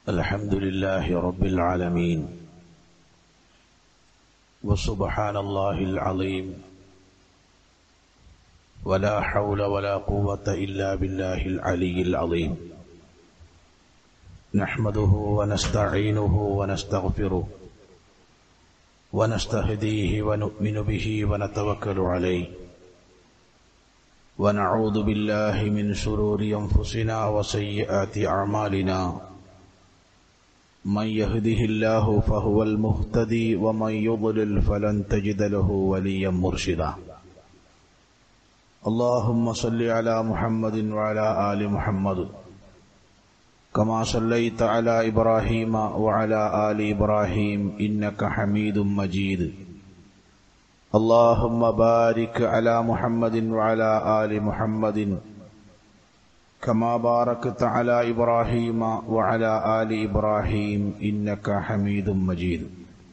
الحمد لله رب العالمين وسبحان الله العظيم ولا حول ولا قوة إلا بالله العلي العظيم نحمده ونستعينه ونستغفره ونستهديه ونؤمن به ونتوكل عليه ونعوذ بالله من شرور أنفسنا وسيئات أعمالنا من يهده الله فهو المهتدي ومن يضلل فلن تجد له وليا مرشدا اللهم صل على محمد وعلى آل محمد كما صليت على إبراهيم وعلى آل إبراهيم إنك حميد مجيد اللهم بارك على محمد وعلى آل محمد كما باركت على إبراهيم وعلى آل إبراهيم إنك حميد مجيد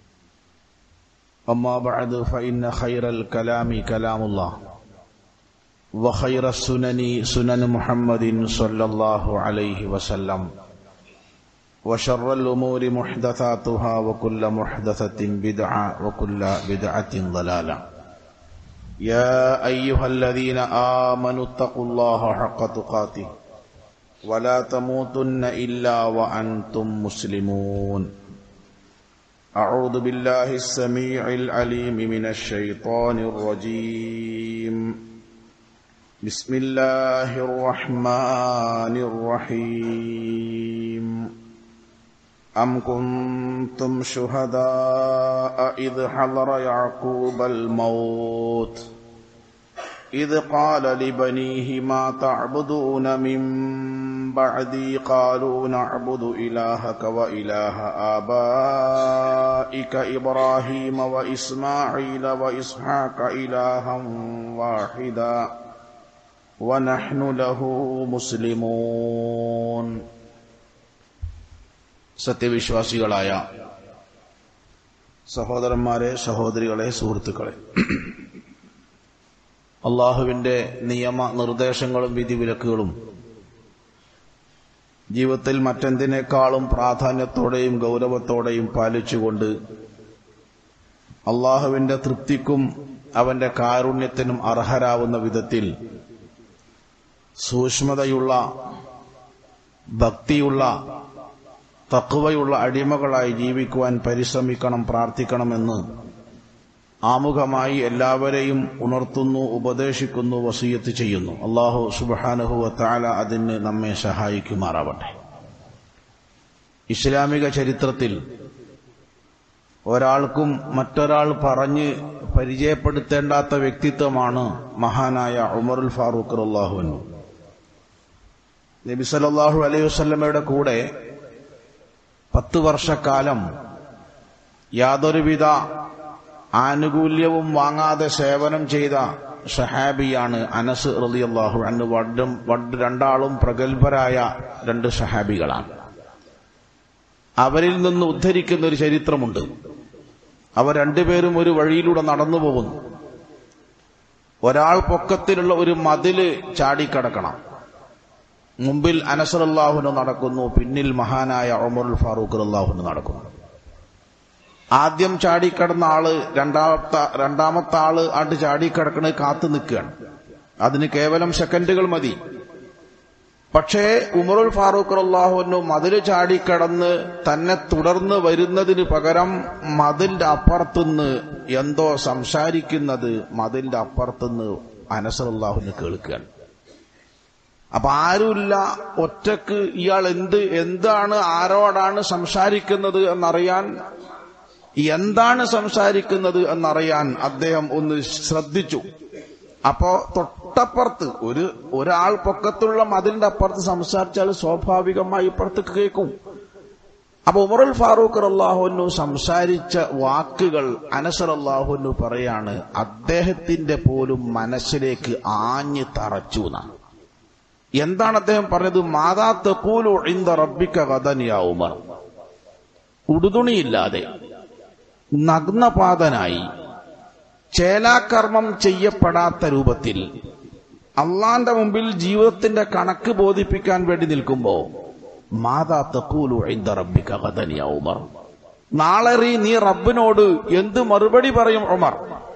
أما بعد فإن خير الكلام كلام الله وخير السنن سنن محمد صلى الله عليه وسلم وشر الأمور محدثاتها وكل محدثة بدعة وكل بدعة ضلالة يا أيها الذين آمنوا اتقوا الله حق تقاته ولا تموتن إلا وأنتم مسلمون أعوذ بالله السميع العليم من الشيطان الرجيم بسم الله الرحمن الرحيم أم كنتم شهداء إذ حضر يعقوب الموت إذ قال لبنيه ما تعبدون من بعدي قالوا نعبد إلهك وإله آبائك إبراهيم وإسماعيل وإسحاق إلها واحدا ونحن له مسلمون സത്യവിശ്വാസികളായ സഹോദരന്മാരെ സഹോദരികളെ സുഹൃത്തുക്കളെ അള്ളാഹുവിന്റെ നിയമ നിർദ്ദേശങ്ങളും വിധിവിലക്കുകളും ജീവിതത്തിൽ മറ്റെന്തിനേക്കാളും പ്രാധാന്യത്തോടെയും ഗൗരവത്തോടെയും പാലിച്ചുകൊണ്ട് അള്ളാഹുവിന്റെ തൃപ്തിക്കും അവന്റെ കാരുണ്യത്തിനും അർഹരാവുന്ന വിധത്തിൽ സൂക്ഷ്മതയുള്ള ഭക്തിയുള്ള തക്കുവയുള്ള അടിമകളായി ജീവിക്കുവാൻ പരിശ്രമിക്കണം പ്രാർത്ഥിക്കണമെന്ന് ആമുഖമായി എല്ലാവരെയും ഉണർത്തുന്നു ഉപദേശിക്കുന്നു വസീയത്ത് ചെയ്യുന്നു അള്ളാഹു സുബാനഹുവ താല അതിന് നമ്മെ സഹായിക്കുമാറാവട്ടെ ഇസ്ലാമിക ചരിത്രത്തിൽ ഒരാൾക്കും മറ്റൊരാൾ പറഞ്ഞ് പരിചയപ്പെടുത്തേണ്ടാത്ത വ്യക്തിത്വമാണ് മഹാനായ ഉമറുൽ ഫാറൂഖ് അള്ളാഹുവിനു നബി സല്ലാഹു അലൈഹി വസ്ലമയുടെ കൂടെ പത്ത് വർഷക്കാലം യാതൊരുവിധ ആനുകൂല്യവും വാങ്ങാതെ സേവനം ചെയ്ത ഷഹാബിയാണ് അനസ് റലിയല്ലാഹു അന്ന് വഡും വഡ് രണ്ടാളും പ്രഗത്ഭരായ രണ്ട് ഷഹാബികളാണ് അവരിൽ നിന്ന് ഉദ്ധരിക്കുന്ന ഒരു ചരിത്രമുണ്ട് അവർ രണ്ടുപേരും ഒരു വഴിയിലൂടെ നടന്നു പോകുന്നു ഒരാൾ പൊക്കത്തിലുള്ള ഒരു മതില് ചാടിക്കടക്കണം മുമ്പിൽ അനസർ അള്ളാഹുന് നടക്കുന്നു പിന്നിൽ മഹാനായ ഒമറുൽ ഫാറൂഖ് അള്ളാഹുന് നടക്കുന്നു ആദ്യം ചാടിക്കടന്ന ആള് രണ്ടാമത്തെ രണ്ടാമത്തെ ആള് ആണ്ട് ചാടിക്കടക്കണ കാത്തു നിൽക്കുകയാണ് അതിന് കേവലം സെക്കൻഡുകൾ മതി പക്ഷേ ഉമറുൽ ഫാറൂഖ് അള്ളാഹുവിനു മതില് ചാടിക്കടന്ന് തന്നെ തുടർന്ന് വരുന്നതിന് പകരം മതിലിന്റെ അപ്പുറത്തുനിന്ന് എന്തോ സംസാരിക്കുന്നത് മതിലിന്റെ അപ്പുറത്തുനിന്ന് അനസർ അള്ളാഹുന് കേൾക്കുകയാണ് അപ്പൊ ആരുമില്ല ഒറ്റക്ക് ഇയാൾ എന്ത് എന്താണ് ആരോടാണ് സംസാരിക്കുന്നത് എന്നറിയാൻ എന്താണ് സംസാരിക്കുന്നത് എന്നറിയാൻ അദ്ദേഹം ഒന്ന് ശ്രദ്ധിച്ചു അപ്പോ തൊട്ടപ്പുറത്ത് ഒരു ഒരാൾ പൊക്കത്തുള്ള മതിലിന്റെ അപ്പുറത്ത് സംസാരിച്ചാൽ സ്വാഭാവികമായി ഇപ്പുറത്തേക്ക് കേൾക്കും അപ്പൊ ഉമറുൽ ഫാറൂഖ് അള്ളാഹുനു സംസാരിച്ച വാക്കുകൾ അനസർ അള്ളാഹുനു പറയാണ് അദ്ദേഹത്തിന്റെ പോലും മനസ്സിലേക്ക് ആഞ്ഞു തറച്ചു എന്നാണ് എന്താണ് അദ്ദേഹം പറഞ്ഞത് മാതാ തെക്കൂലു ഇന്ത റബ്ബിക്ക കഥനിയാ ഉമർ ഉടുതുണിയില്ലാതെ നഗ്നപാതനായി ചേലാകർമ്മം ചെയ്യപ്പെടാത്ത രൂപത്തിൽ അള്ളാന്റെ മുമ്പിൽ ജീവിതത്തിന്റെ കണക്ക് ബോധിപ്പിക്കാൻ വേണ്ടി നിൽക്കുമ്പോ മാതാ തക്കൂലു ഇന്ദ റബ്ബിക ഗദൻ യാ ഉമർ നാളെ നീ റബ്ബിനോട് എന്ത് മറുപടി പറയും ഉമർ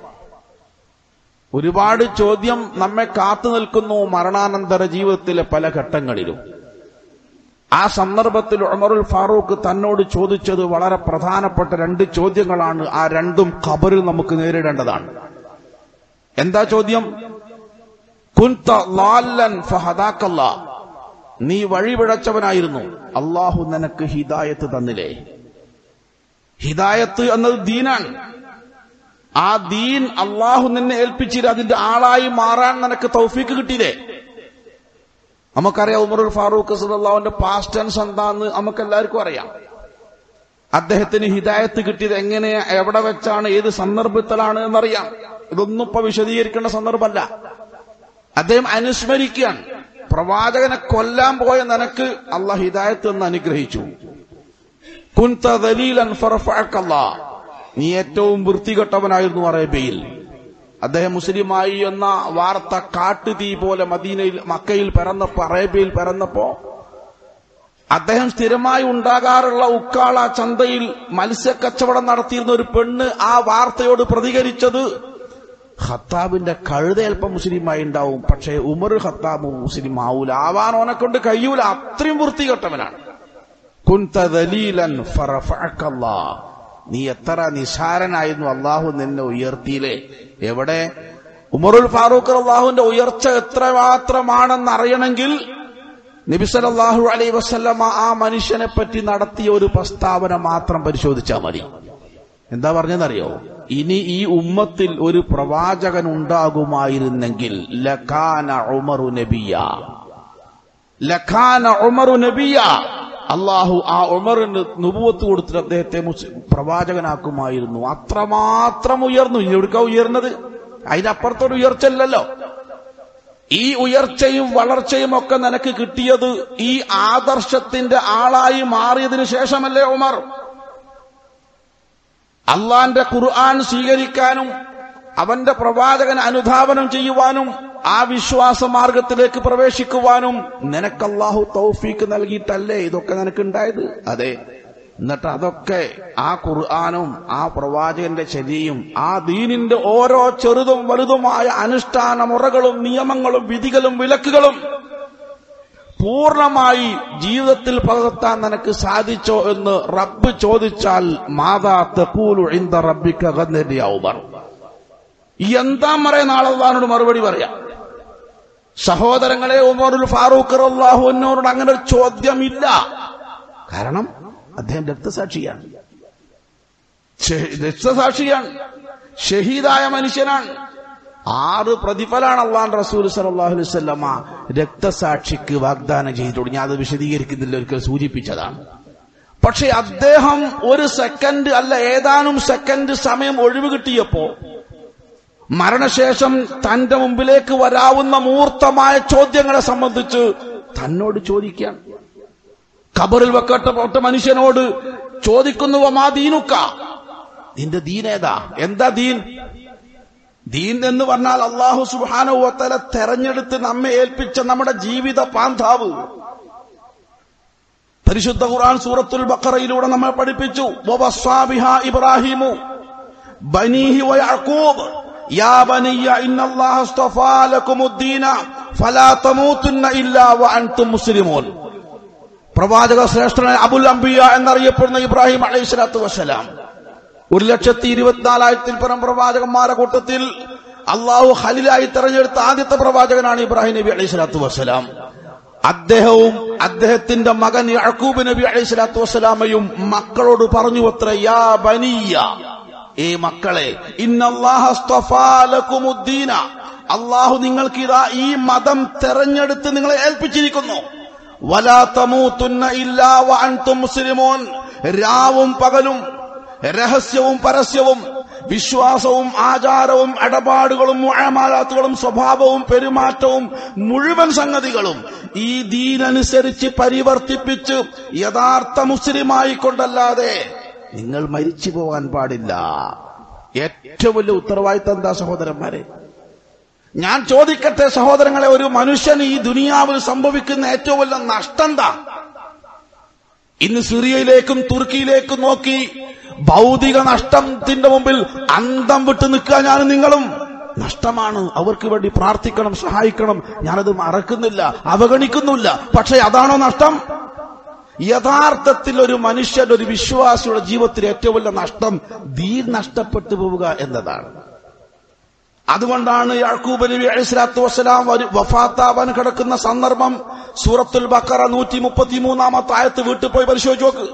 ഒരുപാട് ചോദ്യം നമ്മെ കാത്തു നിൽക്കുന്നു മരണാനന്തര ജീവിതത്തിലെ പല ഘട്ടങ്ങളിലും ആ സന്ദർഭത്തിൽ ഉമറുൽ ഫാറൂഖ് തന്നോട് ചോദിച്ചത് വളരെ പ്രധാനപ്പെട്ട രണ്ട് ചോദ്യങ്ങളാണ് ആ രണ്ടും ഖബറിൽ നമുക്ക് നേരിടേണ്ടതാണ് എന്താ ചോദ്യം കുൻത ലാല്ലൻ ഫഹദാക്കല്ല നീ വഴിപിഴച്ചവനായിരുന്നു അള്ളാഹു നിനക്ക് ഹിദായത്ത് തന്നില്ലേ ഹിദായത്ത് എന്നത് ദീനാണ് ആ ദീൻ അള്ളാഹു നിന്നെ ഏൽപ്പിച്ചില്ല അതിന്റെ ആളായി മാറാൻ നിനക്ക് തൗഫീക്ക് കിട്ടിയില്ലേ നമുക്കറിയാം ഉമറുൽ ഫാറൂഖ് സലാഹുവിന്റെ പാസ്റ്റ് ടെൻസ് എന്താന്ന് നമുക്ക് എല്ലാവർക്കും അറിയാം അദ്ദേഹത്തിന് ഹിദായത്ത് കിട്ടിയത് എങ്ങനെ എവിടെ വെച്ചാണ് ഏത് സന്ദർഭത്തിലാണ് എന്നറിയാം ഇതൊന്നും ഇപ്പൊ വിശദീകരിക്കേണ്ട സന്ദർഭമല്ല അദ്ദേഹം അനുസ്മരിക്കുകയാണ് പ്രവാചകനെ കൊല്ലാൻ പോയ നിനക്ക് അള്ളാഹ് ഹിദായത്ത് എന്ന് അനുഗ്രഹിച്ചു കുൻത ദലീലൻ ഫറഫഅക്കല്ലാ. നീ ഏറ്റവും വൃത്തികെട്ടവനായിരുന്നു അറേബ്യയിൽ അദ്ദേഹം മുസ്ലിമായി എന്ന വാർത്ത കാട്ടുതീ പോലെ മദീനയിൽ മക്കയിൽ പിറന്നപ്പോ അറേബ്യയിൽ പിറന്നപ്പോ അദ്ദേഹം സ്ഥിരമായി ഉണ്ടാകാറുള്ള ഉക്കാള ചന്തയിൽ മത്സ്യക്കച്ചവടം നടത്തിയിരുന്ന ഒരു പെണ്ണ് ആ വാർത്തയോട് പ്രതികരിച്ചത് ഖത്താബിന്റെ കഴുതയൽപ്പം മുസ്ലിമായി ഉണ്ടാവും പക്ഷേ ഉമർ ഖത്താബ് മുസ്ലിം ആവൂല ആവാൻ ഓനെ കൊണ്ട് കഴിയൂല അത്രയും വൃത്തികെട്ടവനാണ് കുൻത ദലീലൻ ഫറഫഅക്കല്ലാ. നീ എത്ര നിസാരനായിരുന്നു അള്ളാഹു നിന്നെ ഉയർത്തിയില്ലേ എവിടെ ഉമറുൽ ഫാറൂഖ് അള്ളാഹുവിന്റെ ഉയർച്ച എത്രമാത്രമാണെന്ന് അറിയണമെങ്കിൽ നബിസലല്ലാഹു അലൈ വസല്ലമ ആ മനുഷ്യനെ പറ്റി നടത്തിയ ഒരു പ്രസ്താവന മാത്രം പരിശോധിച്ചാൽ മതി എന്താ പറഞ്ഞെന്നറിയോ ഇനി ഈ ഉമ്മത്തിൽ ഒരു പ്രവാചകൻ ഉണ്ടാകുമായിരുന്നെങ്കിൽ ലഖാന ഉമറു നബിയ ലഖാന ഉമറു നബിയ അള്ളാഹു ആ ഉമറിന് നുപുവത്ത് കൊടുത്തിട്ട് അദ്ദേഹത്തെ മുസ് പ്രവാചകനാക്കുമായിരുന്നു അത്രമാത്രം ഉയർന്നു ഇനി എവിടുക്ക ഉയർന്നത് അതിനപ്പുറത്തൊരു ഉയർച്ചയില്ലല്ലോ ഈ ഉയർച്ചയും വളർച്ചയും ഒക്കെ നിനക്ക് കിട്ടിയത് ഈ ആദർശത്തിന്റെ ആളായി മാറിയതിനു ശേഷമല്ലേ ഉമർ അള്ളാന്റെ ഖുർആൻ സ്വീകരിക്കാനും അവന്റെ പ്രവാചകൻ അനുധാവനം ചെയ്യുവാനും ആ വിശ്വാസ മാർഗത്തിലേക്ക് പ്രവേശിക്കുവാനും നിനക്ക് അള്ളാഹു തൗഫീക്ക് നൽകിയിട്ടല്ലേ ഇതൊക്കെ നിനക്കുണ്ടായത് അതെ എന്നിട്ട് അതൊക്കെ ആ ഖുർആാനും ആ പ്രവാചകന്റെ ശരിയും ആ ദീനിന്റെ ഓരോ ചെറുതും വലുതുമായ അനുഷ്ഠാന മുറകളും നിയമങ്ങളും വിധികളും വിലക്കുകളും പൂർണ്ണമായി ജീവിതത്തിൽ പകർത്താൻ നിനക്ക് സാധിച്ചോ എന്ന് റബ്ബ് ചോദിച്ചാൽ മാതാ തക്കൂലു ഇന്ത റബ്ബിക്ക ഗന്നരിയാവുമർ എന്താ പറയാ നാളെ അള്ളഹാനോട് മറുപടി പറയാം സഹോദരങ്ങളെ ഉമറുൽ ഫാറൂഖ് അള്ളാഹു എന്നോട് അങ്ങനെ ഒരു ചോദ്യമില്ല കാരണം അദ്ദേഹം രക്തസാക്ഷിയാണ് ഷഹ- രക്തസാക്ഷിയാണ് ഷഹീദായ മനുഷ്യനാണ് ആറ് പ്രതിഫലാണ് അള്ളാൻ റസൂൽ സലാഹു വല്ലമ രക്തസാക്ഷിക്ക് വാഗ്ദാനം ചെയ്തിട്ടുണ്ട് ഞാൻ അത് വിശദീകരിക്കുന്നില്ല ഒരിക്കൽ സൂചിപ്പിച്ചതാണ് പക്ഷെ അദ്ദേഹം ഒരു സെക്കൻഡ് അല്ല ഏതാനും സെക്കൻഡ് സമയം ഒഴിവ് കിട്ടിയപ്പോ മരണശേഷം തന്റെ മുമ്പിലേക്ക് വരാവുന്ന മൂർത്തമായ ചോദ്യങ്ങളെ സംബന്ധിച്ച് തന്നോട് ചോദിക്കാൻ ഖബറിൽ വെക്കപ്പെട്ട മനുഷ്യനോട് ചോദിക്കുന്നു മാ ദീനുക്ക നിന്റെ ദീനേതാ എന്താ ദീൻ ദീൻ എന്ന് പറഞ്ഞാൽ അള്ളാഹു സുബാനുവത്തല തെരഞ്ഞെടുത്ത് നമ്മെ ഏൽപ്പിച്ച നമ്മുടെ ജീവിത പാന്താവ് പരിശുദ്ധ ഖുർആൻ സൂറത്തുൽ ബഖറയിലൂടെ നമ്മെ പഠിപ്പിച്ചു വവസ്സാ ബിഹാ ഇബ്രാഹിമു ബനീഹി വയഅഖൂബ് യാ ബനിയ ഇന്നല്ലാഹ അസ്തഫാ ലക്കുമുദ്ദീന ഫലാ തമൂതുന്ന ഇല്ലാ വഅൻതും മുസ്ലിമൂൻ പ്രവാചക ശ്രേഷ്ഠനായ അബുൽ അംബിയ എന്നറിയപ്പെടുന്ന ഇബ്രാഹിം അലൈഹി സ്വലാത്തു വസ്സലാം ഒരു ലക്ഷത്തി ഇരുപത്തിനാലായിരത്തിൽ പരം പ്രവാചകന്മാരുടെ കൂട്ടത്തിൽ അള്ളാഹു ഖലിലായി തെരഞ്ഞെടുത്ത ആദ്യത്തെ പ്രവാചകനാണ് ഇബ്രാഹിം നബി അലൈഹി സ്വലാത്തു വസ്സലാം അദ്ദേഹവും അദ്ദേഹത്തിന്റെ മകൻ യഅക്കൂബ് നബി അലൈഹി സ്വലാത്തു വസ്സലാമയും മക്കളോട് പറഞ്ഞു അത്ര യാ ബനിയ ഏ മക്കളെ ഇന്നല്ലാഹ അസ്തഫാ ലക്കുമുദ്ദീന അള്ളാഹു നിങ്ങൾക്ക് ഇതാ ഈ മതം തെരഞ്ഞെടുത്ത് നിങ്ങളെ ഏൽപ്പിച്ചിരിക്കുന്നു വലാ തമൂത്തുന്ന ഇല്ലാ വഅൻതും മുസ്ലിമൂൻ രാവും പകലും രഹസ്യവും പരസ്യവും വിശ്വാസവും ആചാരവും ഇടപാടുകളും മുഴമാലാത്തുകളും സ്വഭാവവും പെരുമാറ്റവും മുഴുവൻ സംഗതികളും ഈ ദീനനുസരിച്ച് പരിവർത്തിപ്പിച്ച് യഥാർത്ഥ മുസ്ലിമായി കൊണ്ടല്ലാതെ നിങ്ങൾ മരിച്ചു പോകാൻ പാടില്ല ഏറ്റവും വലിയ ഉത്തരവാദിത്തം എന്താ സഹോദരന്മാരെ ഞാൻ ചോദിക്കട്ടെ സഹോദരങ്ങളെ ഒരു മനുഷ്യന് ഈ ദുനിയാവിൽ സംഭവിക്കുന്ന ഏറ്റവും വലിയ നഷ്ടം എന്താ ഇന്ന് സിറിയയിലേക്കും തുർക്കിയിലേക്കും നോക്കി ഭൗതിക നഷ്ടത്തിന്റെ മുമ്പിൽ അന്തം വിട്ട് നിൽക്കുക ഞാനും നിങ്ങളും നഷ്ടമാണ് അവർക്ക് വേണ്ടി പ്രാർത്ഥിക്കണം സഹായിക്കണം ഞാനത് മറക്കുന്നില്ല അവഗണിക്കുന്നില്ല പക്ഷെ അതാണോ നഷ്ടം യഥാർത്ഥത്തിൽ ഒരു മനുഷ്യൻ ഒരു വിശ്വാസിയുടെ ജീവിതത്തിൽ ഏറ്റവും വലിയ നഷ്ടം ദീൻ നഷ്ടപ്പെട്ടു പോവുക എന്നതാണ് അതുകൊണ്ടാണ് യാക്കൂബ് നബി അലിസ്ലാത്തു വസ്സലാം ഒരു വഫാത്താവാൻ കിടക്കുന്ന സന്ദർഭം സൂറത്തുൽ ബക്കറ നൂറ്റി മുപ്പത്തി മൂന്നാമത്തെ ആയത്ത് വീട്ടിൽ പോയി പരിശോധിച്ച് നോക്ക്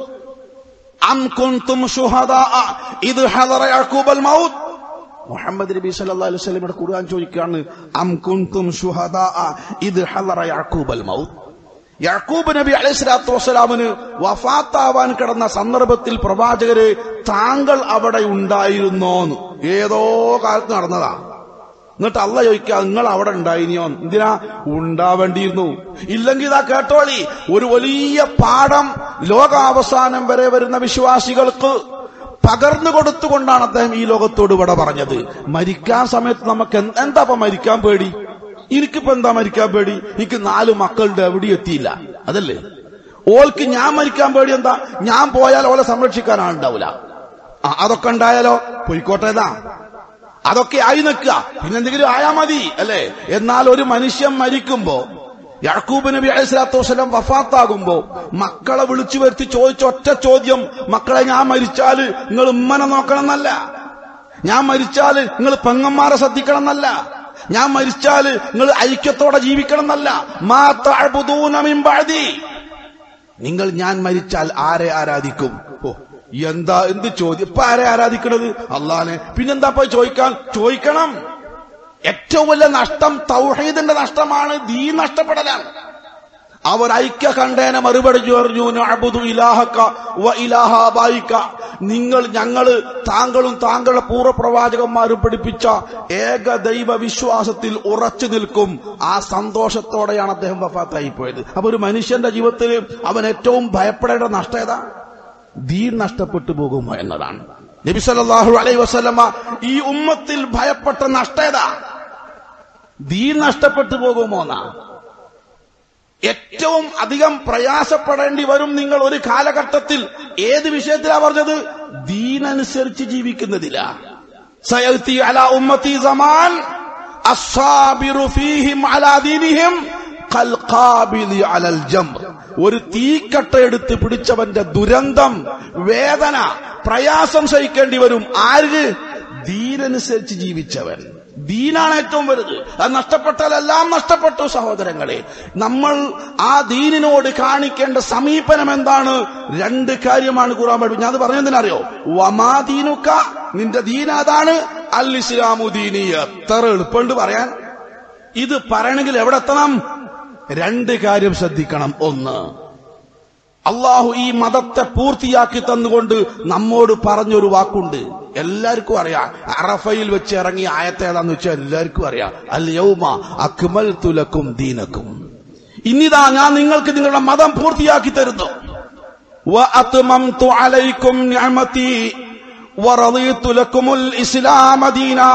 അം കുന്തും ഷുഹദാ ഇത് ഹദറ യാക്കൂബൽ മൗത്ത് മുഹമ്മദ് നബി സല്ലല്ലാഹു അലൈഹി വസല്ലമയുടെ ഖുർആൻ ചോദിക്കുകയാണ് അം കുന്തും ഷുഹദാ ഇത് ഹദറ യാക്കൂബൽ മൗത്ത് യാക്കൂബ് നബി അലൈഹിസ്ലാത്തു വസ്സലാമിന് വഫാത്താവാൻ കിടന്ന സന്ദർഭത്തിൽ പ്രവാചകര് താങ്കൾ അവിടെ ഉണ്ടായിരുന്നോന്ന് ഏതോ കാലത്ത് നടന്നതാ എന്നിട്ട് അല്ല ചോദിക്കുക നിങ്ങൾ അവിടെ ഉണ്ടായിനിയോ എന്തിനാ ഉണ്ടാവേണ്ടിയിരുന്നു ഇല്ലെങ്കിൽ ഇതാ കേട്ടോളി ഒരു വലിയ പാഠം ലോകാവസാനം വരെ വരുന്ന വിശ്വാസികൾക്ക് പകർന്നു കൊടുത്തുകൊണ്ടാണ് അദ്ദേഹം ഈ ലോകത്തോട് ഇവിടെ പറഞ്ഞത് മരിക്കാൻ സമയത്ത് നമുക്ക് എന്ത്- എന്താ ഇപ്പൊ മരിക്കാൻ പേടി എനിക്കിപ്പോ എന്താ മരിക്കാൻ പേടി എനിക്ക് നാല് മക്കളുടെ എവിടെ എത്തിയില്ല അതല്ലേ ഓൾക്ക് ഞാൻ മരിക്കാൻ പേടി എന്താ ഞാൻ പോയാൽ ഓലെ സംരക്ഷിക്കാൻ ആളുണ്ടാവില്ല ആ, അതൊക്കെ ഉണ്ടായാലോ പൊയ്ക്കോട്ടേതാ അതൊക്കെ ആയി നിൽക്കുക പിന്നെന്തെങ്കിലും ആയാ മതി അല്ലേ എന്നാൽ ഒരു മനുഷ്യൻ മരിക്കുമ്പോ യാക്കൂബ് നബി അലൈഹിസ്ലാത്തു വസ്സലാം വഫാത്താകുമ്പോ മക്കളെ വിളിച്ചു വരുത്തി ചോദിച്ച ഒറ്റ ചോദ്യം മക്കളെ ഞാൻ മരിച്ചാല് നിങ്ങൾ ഉമ്മനെ നോക്കണം എന്നല്ല ഞാൻ മരിച്ചാല് നിങ്ങൾ പെങ്ങന്മാരെ ശ്രദ്ധിക്കണം എന്നല്ല ഞാൻ മരിച്ചാല് നിങ്ങൾ ഐക്യത്തോടെ ജീവിക്കണം എന്നല്ല മാ തഅ്ബുദൂന മിൻ ബഅദി നിങ്ങൾ ഞാൻ മരിച്ചാൽ ആരെ ആരാധിക്കും ഓ എന്താ എന്ത് ചോദ്യം ഇപ്പൊ ആരെ ആരാധിക്കണത് അള്ളാനെ പിന്നെന്താ പോയി ചോദിക്കാൻ ചോദിക്കണം ഏറ്റവും വലിയ നഷ്ടം തൗഹീദിന്റെ നഷ്ടമാണ് ദീ നഷ്ടപ്പെടലാണ് അവർ ഐക്യ കണ്ടേന മറുപടി പറഞ്ഞു നഅ്ബുദു ഇലാഹക വ ഇലാഹ ആബായിക നിങ്ങൾ ഞങ്ങള് താങ്കളും താങ്കളുടെ പൂർവ്വപ്രവാചകന്മാരും പഠിപ്പിച്ച ഏക ദൈവ വിശ്വാസത്തിൽ ഉറച്ചു നിൽക്കും ആ സന്തോഷത്തോടെയാണ് അദ്ദേഹം വഫാത്തായി പോയത് അപ്പൊ ഒരു മനുഷ്യന്റെ ജീവിതത്തിൽ അവൻ ഏറ്റവും ഭയപ്പെടേണ്ട നഷ്ടം ഏതാ ദീൻ നഷ്ടപ്പെട്ടു പോകുമോ എന്നതാണ് നബി സല്ലല്ലാഹു അലൈഹി വസല്ലമ ഈ ഉമ്മത്തിൽ ഭയപ്പെട്ട നഷ്ടേതാ ദീൻ നഷ്ടപ്പെട്ടു പോകുമോ എന്നാ ഏറ്റവും അധികം പ്രയാസപ്പെടേണ്ടി വരും നിങ്ങൾ ഒരു കാലഘട്ടത്തിൽ ഏത് വിഷയത്തിലാ പറഞ്ഞത് ദീനനുസരിച്ച് ജീവിക്കുന്നതില്ല സയത്തി അല ഉമ്മത്തി സമാൻ അസ്സാബിറു ഫീഹിം അലാ ദീനിഹിം ഖൽഖാബിദി അലൽ ജംർ ഒരു തീക്കട്ട എടുത്ത് പിടിച്ചവന്റെ ദുരന്തം വേദന പ്രയാസം സഹിക്കേണ്ടി വരും ആര് ദീനനുസരിച്ച് ജീവിച്ചവൻ ദീനാണ് ഏറ്റവും വലുത് അത് നഷ്ടപ്പെട്ടാൽ എല്ലാം നഷ്ടപ്പെട്ടു സഹോദരങ്ങളെ നമ്മൾ ആ ദീനിനോട് കാണിക്കേണ്ട സമീപനം എന്താണ് രണ്ട് കാര്യമാണ് ഖുറാൻ പഠിപ്പിച്ചത് ഞാൻ അത് പറഞ്ഞതിനറിയോ വമാ ദീനുക്ക നിന്റെ ദീൻ അതാണ് അൽ ഇസ്ലാമു ദീനി എത്ര എളുപ്പമുണ്ട് പറയാൻ ഇത് പറയണമെങ്കിൽ എവിടെ എത്തണം രണ്ട് കാര്യം ശ്രദ്ധിക്കണം ഒന്ന് അള്ളാഹു ഈ മതത്തെ പൂർത്തിയാക്കി തന്നുകൊണ്ട് നമ്മോട് പറഞ്ഞൊരു വാക്കുണ്ട് എല്ലാവർക്കും അറിയാം അറഫയിൽ വെച്ച് ഇറങ്ങിയ ആയത്ത് ഏതാന്ന് വെച്ചാൽ എല്ലാവർക്കും അറിയാം അൽ യൗമ അക്മൽ തുലക്കും ദീനക്കും ഇന്നിതാ ഞാൻ നിങ്ങൾക്ക് നിങ്ങളുടെ മതം പൂർത്തിയാക്കി തരുന്നു وأتممت عليكم نعمتي ورضيت لكم الإسلام دينا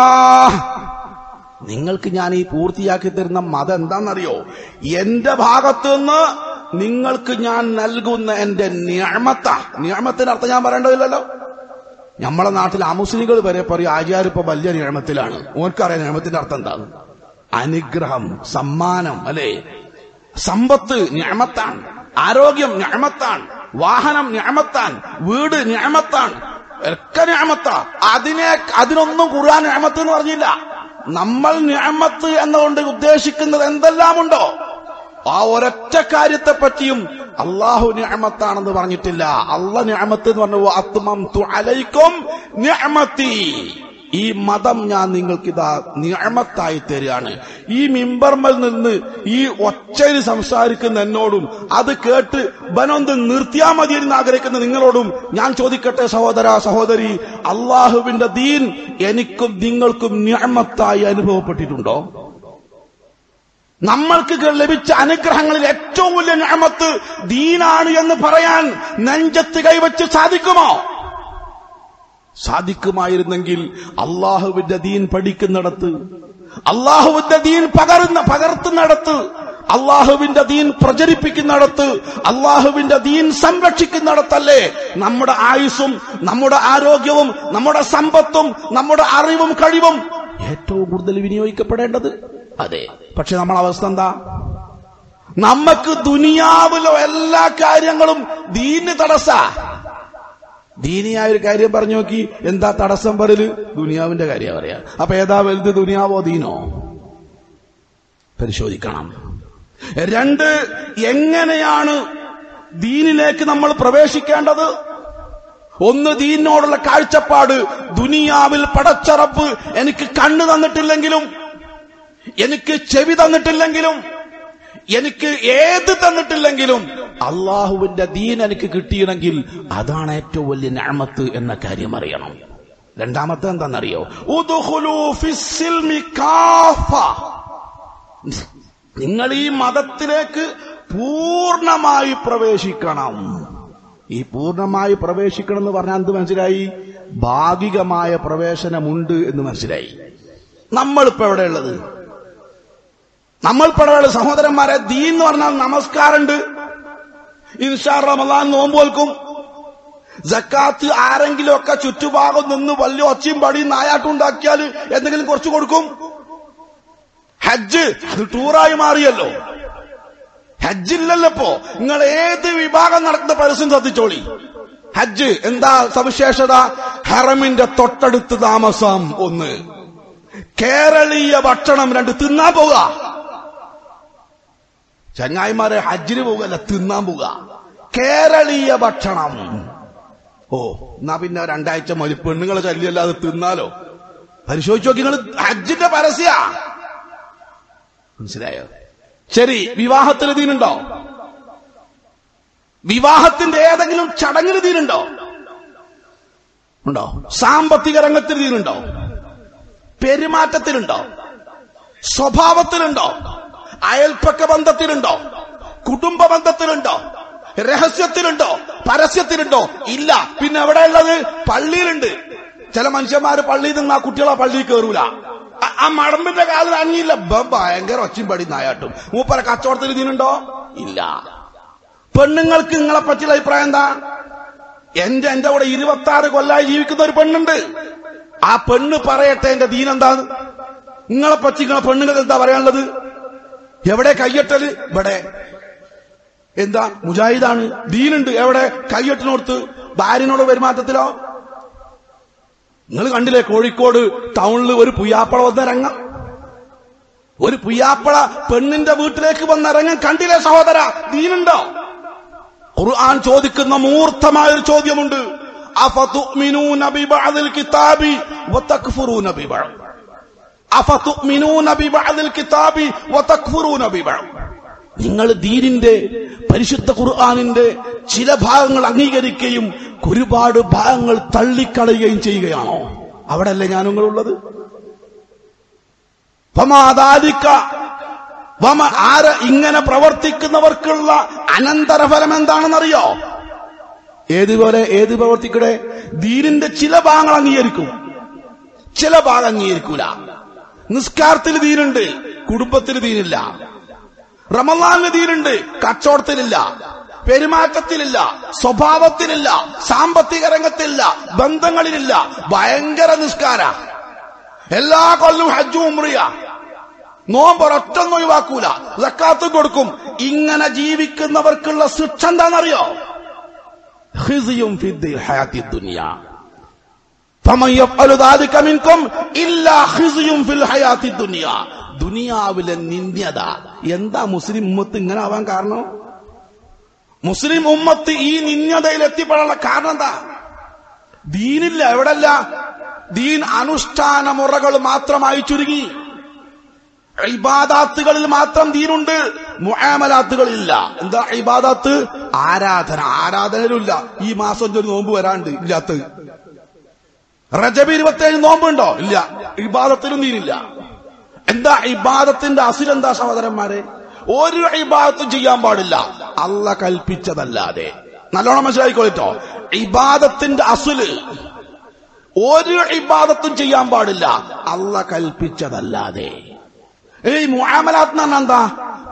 നിങ്ങൾക്ക് ഞാൻ ഈ പൂർത്തിയാക്കി തരുന്ന മതം എന്താണെന്നറിയോ എന്റെ ഭാഗത്ത് നിന്ന് നിങ്ങൾക്ക് ഞാൻ നൽകുന്ന എന്റെ ഞാമത്ത ഞാമത്തിന്റെ അർത്ഥം ഞാൻ പറയേണ്ടതില്ലല്ലോ നമ്മളെ നാട്ടിൽ അമുസ്ലിങ്ങൾ വരെ പറയും ആചാര്യ ഇപ്പൊ വലിയ ഞാമത്തിലാണ് ഓർക്കറിയാം ഞാമത്തിന്റെ അർത്ഥം എന്താണ് അനുഗ്രഹം സമ്മാനം അല്ലെ സമ്പത്ത് ഞാമത്താണ് ആരോഗ്യം ഞാമത്താണ് വാഹനം ഞാമത്താൻ വീട് ഞാമത്താൻ ഒക്കെ ഞാമത്ത അതിനെ അതിനൊന്നും ഖുർആൻ ഞാമത്ത് എന്ന് പറഞ്ഞില്ല നമ്മൾ ഞാമത്ത് എന്നുകൊണ്ട് ഉദ്ദേശിക്കുന്നത് എന്തെല്ലാമുണ്ടോ ആ ഒരൊറ്റ കാര്യത്തെ പറ്റിയും അള്ളാഹു ഞാമത്താണെന്ന് പറഞ്ഞിട്ടില്ല അള്ള ഞാമത്ത് എന്ന് പറഞ്ഞു അത്മം അലൈക്കും ഞാമത്തി ഈ മതം ഞാൻ നിങ്ങൾക്ക് ഇതാ നിയമത്തായി തരികയാണ് ഈ മിമ്പർമൽ നിന്ന് ഈ ഒച്ചയിൽ സംസാരിക്കുന്ന എന്നോടും അത് കേട്ട് ബനൊന്ന് നിർത്തിയാ മതി എന്ന് ആഗ്രഹിക്കുന്ന നിങ്ങളോടും ഞാൻ ചോദിക്കട്ടെ സഹോദര സഹോദരി അള്ളാഹുവിന്റെ ദീൻ എനിക്കും നിങ്ങൾക്കും നിയമത്തായി അനുഭവപ്പെട്ടിട്ടുണ്ടോ നമ്മൾക്ക് ലഭിച്ച അനുഗ്രഹങ്ങളിൽ ഏറ്റവും വലിയ ഞാമത്ത് ദീനാണ് എന്ന് പറയാൻ നെഞ്ചത്ത് കൈവച്ച് സാധിക്കുമോ സാധിക്കുമായിരുന്നെങ്കിൽ അള്ളാഹുവിന്റെ ദീൻ പഠിക്കുന്നിടത്ത് അള്ളാഹുവിന്റെ ദീൻ പകർന്ന പകർത്തുന്നിടത്ത് അള്ളാഹുവിന്റെ ദീൻ പ്രചരിപ്പിക്കുന്നിടത്ത് അള്ളാഹുവിന്റെ ദീൻ സംരക്ഷിക്കുന്നിടത്തല്ലേ നമ്മുടെ ആയുസ്സും നമ്മുടെ ആരോഗ്യവും നമ്മുടെ സമ്പത്തും നമ്മുടെ അറിവും കഴിവും ഏറ്റവും കൂടുതൽ വിനിയോഗിക്കപ്പെടേണ്ടത് അതെ പക്ഷെ നമ്മളെ അവസ്ഥ എന്താ നമുക്ക് ദുനിയാവിലോ എല്ലാ കാര്യങ്ങളും ദീന് തടസ്സ ദീനിയായ ഒരു കാര്യം പറഞ്ഞു നോക്കി എന്താ തടസ്സം പറയല് ദുനിയാവിന്റെ കാര്യം പറയാ അപ്പൊ ഏതാ വലുത് ദുനിയാവോ ദീനോ പരിശോധിക്കണം രണ്ട് എങ്ങനെയാണ് ദീനിലേക്ക് നമ്മൾ പ്രവേശിക്കേണ്ടത് ഒന്ന് ദീനിനോടുള്ള കാഴ്ചപ്പാട് ദുനിയാവിൽ പടച്ചറപ്പ് എനിക്ക് കണ്ണ് തന്നിട്ടില്ലെങ്കിലും എനിക്ക് ചെവി തന്നിട്ടില്ലെങ്കിലും എനിക്ക് ഏത് തന്നിട്ടില്ലെങ്കിലും അള്ളാഹുവിന്റെ ദീൻ എനിക്ക് കിട്ടിയണമെങ്കിൽ അതാണ് ഏറ്റവും വലിയ ഞാമത്ത് എന്ന കാര്യം അറിയണം രണ്ടാമത്തെ എന്താണെന്നറിയോ ഉദ്ഖുലൂ ഫിസ്സിൽമി കാഫ. നിങ്ങൾ ഈ മതത്തിലേക്ക് പൂർണ്ണമായി പ്രവേശിക്കണം ഈ പൂർണ്ണമായി പ്രവേശിക്കണം എന്ന് പറഞ്ഞാൽ എന്ത് മനസ്സിലായി ഭാഗികമായ പ്രവേശനമുണ്ട് എന്ന് മനസ്സിലായി നമ്മളിപ്പോ എവിടെയുള്ളത് നമ്മൾ പടവുള്ള സഹോദരന്മാരെ ദീൻ എന്ന് പറഞ്ഞാൽ നമസ്കാരമുണ്ട് ഇൻഷാ റമദാൻ നോമ്പ് വെൽക്കും ജക്കാത്ത് ആരെങ്കിലും ഒക്കെ ചുറ്റുഭാഗം നിന്ന് വലിയ ഒച്ചയും പടിയും നായാട്ടുണ്ടാക്കിയാൽ എന്തെങ്കിലും കുറച്ച് കൊടുക്കും ഹജ്ജ് അത് ടൂറായി മാറിയല്ലോ ഹജ്ജില്ലല്ലോ ഇപ്പോ നിങ്ങൾ ഏത് വിഭാഗം നടക്കുന്ന പരസ്യം ശ്രദ്ധിച്ചോളി ഹജ്ജ് എന്താ സവിശേഷത ഹറമിന്റെ തൊട്ടടുത്ത് താമസം ഒന്ന് കേരളീയ ഭക്ഷണം രണ്ട് തിന്നാൻ പോവുക ചങ്ങായിമാരെ ഹജ്ജിന് പോകല്ല തിന്നാൻ പോവുക കേരളീയ ഭക്ഷണം ഓ എന്നാ പിന്നെ രണ്ടാഴ്ച മതി പെണ്ണുങ്ങളെ ശല്യമല്ലാതെ തിന്നാലോ പരിശോധിച്ച് നോക്കി നിങ്ങൾ ഹജ്ജിന്റെ പരസ്യ മനസ്സിലായോ ശരി വിവാഹത്തിന് ദീനുണ്ടോ വിവാഹത്തിന്റെ ഏതെങ്കിലും ചടങ്ങിന് ദീനുണ്ടോ ഉണ്ടോ സാമ്പത്തിക രംഗത്തിന് ദീനുണ്ടോ പെരുമാറ്റത്തിലുണ്ടോ സ്വഭാവത്തിലുണ്ടോ അയൽപ്പക്ക ബന്ധത്തിലുണ്ടോ കുടുംബ ബന്ധത്തിലുണ്ടോ രഹസ്യത്തിലുണ്ടോ പരസ്യത്തിലുണ്ടോ ഇല്ല പിന്നെ എവിടെയുള്ളത് പള്ളിയിലുണ്ട് ചില മനുഷ്യന്മാര് പള്ളിയിൽ നിന്ന് ആ കുട്ടികളെ പള്ളിയിൽ കയറൂല ആ- ആ മടമ്പിന്റെ കാലിൽ അങ്ങിയില്ല ബ- ഭയങ്കര ഒച്ചയും പടി നായാട്ടും മൂപ്പര കച്ചവടത്തിൽ ഇതിനുണ്ടോ ഇല്ല പെണ്ണുങ്ങൾക്ക് നിങ്ങളെ പറ്റിയുള്ള അഭിപ്രായം എന്താ എന്റെ എന്റെ കൂടെ ഇരുപത്തി ആറ് കൊല്ലായി ജീവിക്കുന്ന ഒരു പെണ്ണുണ്ട് ആ പെണ്ണ് പറയട്ടെ എന്റെ ദീനെന്താണ് നിങ്ങളെ പറ്റി നിങ്ങളെ പെണ്ണുങ്ങൾക്ക് എന്താ പറയാനുള്ളത് എവിടെ കയ്യെട്ടല് ഇവിടെ എന്താ മുജാഹിദാണ് ദീനുണ്ട് എവിടെ കയ്യെട്ടിനോടുത്ത് ഭാര്യനോട് പെരുമാറ്റത്തിലോ നിങ്ങൾ കണ്ടില്ലേ കോഴിക്കോട് ടൗണിൽ ഒരു പുയ്യാപ്പള വന്നിറങ്ങാം ഒരു പുയ്യാപ്പള പെണ്ണിന്റെ വീട്ടിലേക്ക് വന്നിറങ്ങാൻ കണ്ടില്ലേ സഹോദര ദീനുണ്ടോ ഖുർആൻ ചോദിക്കുന്ന മൂർത്തമായ ഒരു ചോദ്യമുണ്ട് അഫതുഅ്മിനൂന ബിബഅദിൽ കിതാബി വതക്ഫുറൂന ബിബഅദ് അഫതുഅ്മിനൂന ബിബഅദിൽ കിതാബി വതക്ഫുറൂന ബിബഅദ് നിങ്ങൾ ദീനിന്റെ പരിശുദ്ധ ഖുർആനിന്റെ ചില ഭാഗങ്ങൾ അംഗീകരിക്കുകയും ഒരുപാട് ഭാഗങ്ങൾ തള്ളിക്കളയുകയും ചെയ്യുകയാണോ അവിടെയല്ലേ ഞാൻ നിങ്ങളുള്ളത് ഫമാദാലിക്ക വമ ആര ഇങ്ങനെ പ്രവർത്തിക്കുന്നവർക്കുള്ള അനന്തരഫലം എന്താണെന്നറിയോ ഏതുപോലെ ഏത് പ്രവർത്തിക്കടെ ദീനിന്റെ ചില ഭാഗങ്ങൾ അംഗീകരിക്കും ചില ഭാഗം അംഗീകരിക്കൂല നിസ്കാരത്തിൽ ദീനുണ്ട് കുടുംബത്തിൽ ദീനില്ല റമലാനിന് ദീനുണ്ട് കച്ചവടത്തിലില്ല പെരുമാറ്റത്തിലില്ല സ്വഭാവത്തിലില്ല സാമ്പത്തിക രംഗത്തിലില്ല ബന്ധങ്ങളിലില്ല ഭയങ്കര നിസ്കാര എല്ലാ കൊല്ലവും ഹജ്ജും ഉമ്രിയ നോമ്പ് ഒരൊറ്റൊന്നും ഒഴിവാക്കൂല സക്കാത്തും കൊടുക്കും ഇങ്ങനെ ജീവിക്കുന്നവർക്കുള്ള ശിക്ഷ എന്താണെന്നറിയോ ഖിസിയും ഫിദ്ദിൽ ഹയാത്തി ദുനിയ ഫമൻ യഫ്അലു ദാലിക മിൻകും ഇല്ലാ ഖിസിയും ഫിൽ ഹയാത്തി ദുനിയ ദുനിയാവിലെ നിന്ദ്യത എന്താ മുസ്ലിം ഉമ്മത്ത് ഇങ്ങനെ ആവാൻ കാരണം മുസ്ലിം ഉമ്മത്ത് ഈ നിന്ദ്യതയിൽ എത്തിപ്പെടാനുള്ള കാരണം എന്താ ദീനില്ല എവിടല്ല ദീൻ അനുഷ്ഠാന മുറകൾ മാത്രമായി ചുരുങ്ങി ഇബാദാത്തുകളിൽ മാത്രം ദീനുണ്ട് മുആമലാത്തുകളില്ല എന്താ ഇബാദാത്ത് ആരാധന ആരാധനയിലില്ല ഈ മാസം ഒരു നോമ്പ് വരാണ്ട് ഇല്ലാത്ത റജബ് ഇരുപത്തേഴ് നോമ്പുണ്ടോ ഇല്ല ഇബാദത്തിലും ദീനില്ല എന്താ ഇബാദത്തിന്റെ അസിലെന്താ സഹോദരന്മാരെ ഒരു ഇബാദത്തും ചെയ്യാൻ പാടില്ല അല്ല കൽപ്പിച്ചതല്ലാതെ നല്ലോണം മനസ്സിലായിക്കോളിട്ടോ ഇബാദത്തിന്റെ അസുല് ഒരു ഇബാദത്തും ചെയ്യാൻ പാടില്ല അല്ല കൽപ്പിച്ചതല്ലാതെ ഈ മുആമലാത്ത് എന്ന് പറഞ്ഞാൽ എന്താ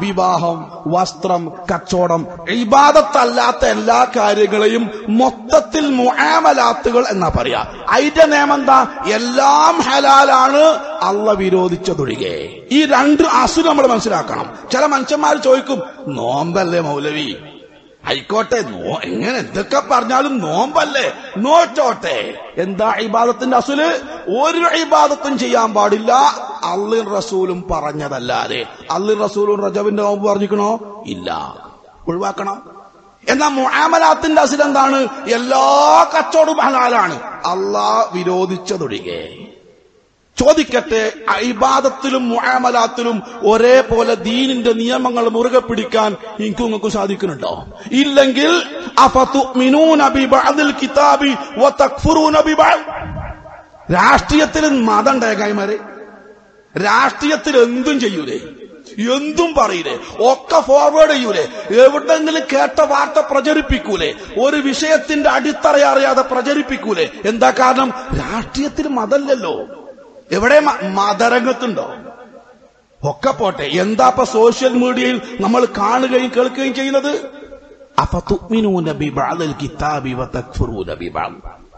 വിവാഹം വസ്ത്രം കച്ചവടം ഇബാദത്തല്ലാത്ത എല്ലാ കാര്യങ്ങളെയും മൊത്തത്തിൽ മുആമലാത്തുകൾ എന്നാ പറയാ അതിന്റെ നിയമം എന്താ എല്ലാം ഹലാലാണ് അള്ള വിരോധിച്ചതൊഴികെ ഈ രണ്ട് അസുഖം നമ്മൾ മനസ്സിലാക്കണം ചില മനുഷ്യന്മാർ ചോദിക്കും നോമ്പല്ലേ മൗലവി ആയിക്കോട്ടെ നോ എങ്ങനെ എന്തൊക്കെ പറഞ്ഞാലും നോമ്പല്ലേ നോച്ചോട്ടെ എന്താ ഇബാദത്തിന്റെ അസുല് ഒരു ഇബാദത്തും ചെയ്യാൻ പാടില്ല അള്ളിൻ റസൂലും പറഞ്ഞതല്ലാതെ അള്ളിൻ റസൂലും റജബിന്റെ നോമ്പ് പറഞ്ഞിക്കണോ ഇല്ല ഒഴിവാക്കണം എന്നാ മുആമലാത്തിന്റെ അസുൽ എന്താണ് എല്ലാ കച്ചവടവും ഹലാലാണ് അള്ളാ വിരോധിച്ചതൊഴികെ ചോദിക്കട്ടെ ഇബാദത്തിലും മുആമലാത്തിലും ഒരേപോലെ ദീനിന്റെ നിയമങ്ങൾ മുറുകെ പിടിക്കാൻ എനിക്കും നിങ്ങൾക്ക് സാധിക്കുന്നുണ്ടോ ഇല്ലെങ്കിൽ അഫതുഅ്മിനൂന ബിബഅദിൽ കിതാബി വതക്ഫുറൂന ബിബഅദ് രാഷ്ട്രീയത്തിൽ മതം ഉണ്ടായകായ്മാരെ രാഷ്ട്രീയത്തിൽ എന്തും ചെയ്യൂലേ എന്തും പറയില്ലേ ഒക്കെ ഫോർവേഡ് ചെയ്യൂലേ എവിടെങ്കിലും കേട്ട വാർത്ത പ്രചരിപ്പിക്കൂലേ ഒരു വിഷയത്തിന്റെ അടിത്തറ അറിയാതെ പ്രചരിപ്പിക്കൂലേ എന്താ കാരണം രാഷ്ട്രീയത്തിൽ മതല്ലല്ലോ എവിടെ മ- മതരംഗത്തുണ്ടോ ഒക്കെ പോട്ടെ എന്താ ഇപ്പൊ സോഷ്യൽ മീഡിയയിൽ നമ്മൾ കാണുകയും കേൾക്കുകയും ചെയ്യുന്നത് അഫതുഅ്മിനൂന ബിബഅദിൽ കിതാബി വതക്ഫുറൂന ബിബഅദ്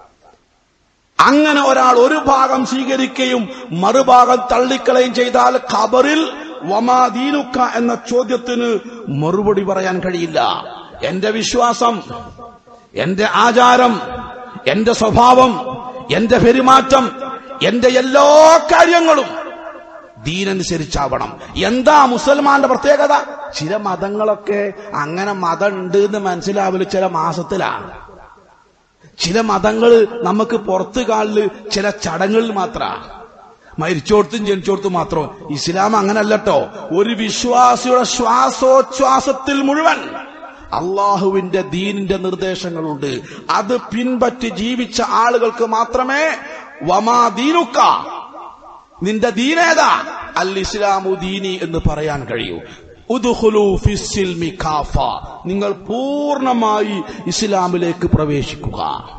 അങ്ങനെ ഒരാൾ ഒരു ഭാഗം സ്വീകരിക്കുകയും മറുഭാഗം തള്ളിക്കളയും ചെയ്താൽ ഖബറിൽ വമാദീനുക്ക എന്ന ചോദ്യത്തിന് മറുപടി പറയാൻ കഴിയില്ല എന്റെ വിശ്വാസം എന്റെ ആചാരം എന്റെ സ്വഭാവം എന്റെ പെരുമാറ്റം എന്റെ എല്ലാ കാര്യങ്ങളും ദീനനുസരിച്ചാവണം എന്താ മുസൽമാന്റെ പ്രത്യേകത ചില മതങ്ങളൊക്കെ അങ്ങനെ മതം ഉണ്ട് എന്ന് മനസ്സിലാവല് ചില മാസത്തിലാണ് ചില മതങ്ങൾ നമുക്ക് പുറത്തു കാലില് ചില ചടങ്ങുകളിൽ മാത്ര മരിച്ചോടത്തും ജനിച്ചോടത്തും മാത്രം ഇസ്ലാം അങ്ങനല്ലട്ടോ ഒരു വിശ്വാസിയുടെ ശ്വാസോച്ഛ്വാസത്തിൽ മുഴുവൻ അള്ളാഹുവിന്റെ ദീനിന്റെ നിർദ്ദേശങ്ങളുണ്ട് അത് പിൻപറ്റി ജീവിച്ച ആളുകൾക്ക് മാത്രമേ വമാ ദീനുക്ക നിന്റെ ദീനേതാ അൽ ഇസ്ലാമു ദീനി എന്ന് പറയാൻ കഴിയൂ ഉദ്ഖുലു ഫിസ്സിൽമി കാഫ നിങ്ങൾ പൂർണ്ണമായി ഇസ്ലാമിലേക്ക് പ്രവേശിക്കുക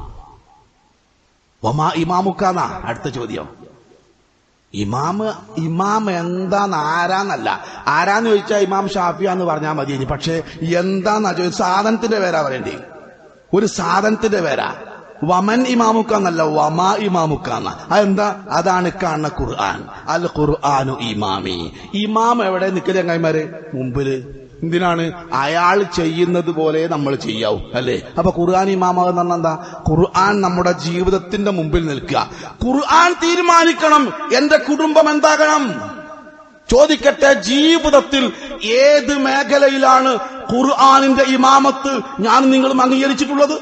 വമാ ഇമാമുക്കാന്ന അടുത്ത ചോദ്യം ഇമാമ് ഇമാം എന്താന്ന് ആരാന്നല്ല ആരാന്ന് ചോദിച്ചാൽ ഇമാം ഷാഫിയാന്ന് പറഞ്ഞാൽ മതി ഇനി പക്ഷേ എന്താന്നാ ചോദിച്ചത് സാധനത്തിന്റെ പേരാ പറയണ്ടേ ഒരു സാധനത്തിന്റെ പേരാ വമൻ ഇമാമുക്കാന്നല്ല വമാ ഇമാമുക്കാന്ന അതെന്താ അതാണ് കാണുന്ന ഖുർആൻ അൽ ഖുർആാനു ഇമാമി ഇമാം എവിടെ നിൽക്കല് ചങ്ങായിമാര് മുമ്പില് എന്തിനാണ് അയാൾ ചെയ്യുന്നത് പോലെ നമ്മൾ ചെയ്യാവൂ അല്ലേ അപ്പൊ ഖുർആൻ ഇമാമാകുന്ന പറഞ്ഞാൽ എന്താ ഖുർആൻ നമ്മുടെ ജീവിതത്തിന്റെ മുമ്പിൽ നിൽക്കുക ഖുർആൻ തീരുമാനിക്കണം എന്റെ കുടുംബം എന്താകണം ചോദിക്കട്ടെ ജീവിതത്തിൽ ഏത് മേഖലയിലാണ് ഖുർആാനിന്റെ ഇമാമത്ത് ഞാൻ നിങ്ങളും അംഗീകരിച്ചിട്ടുള്ളത്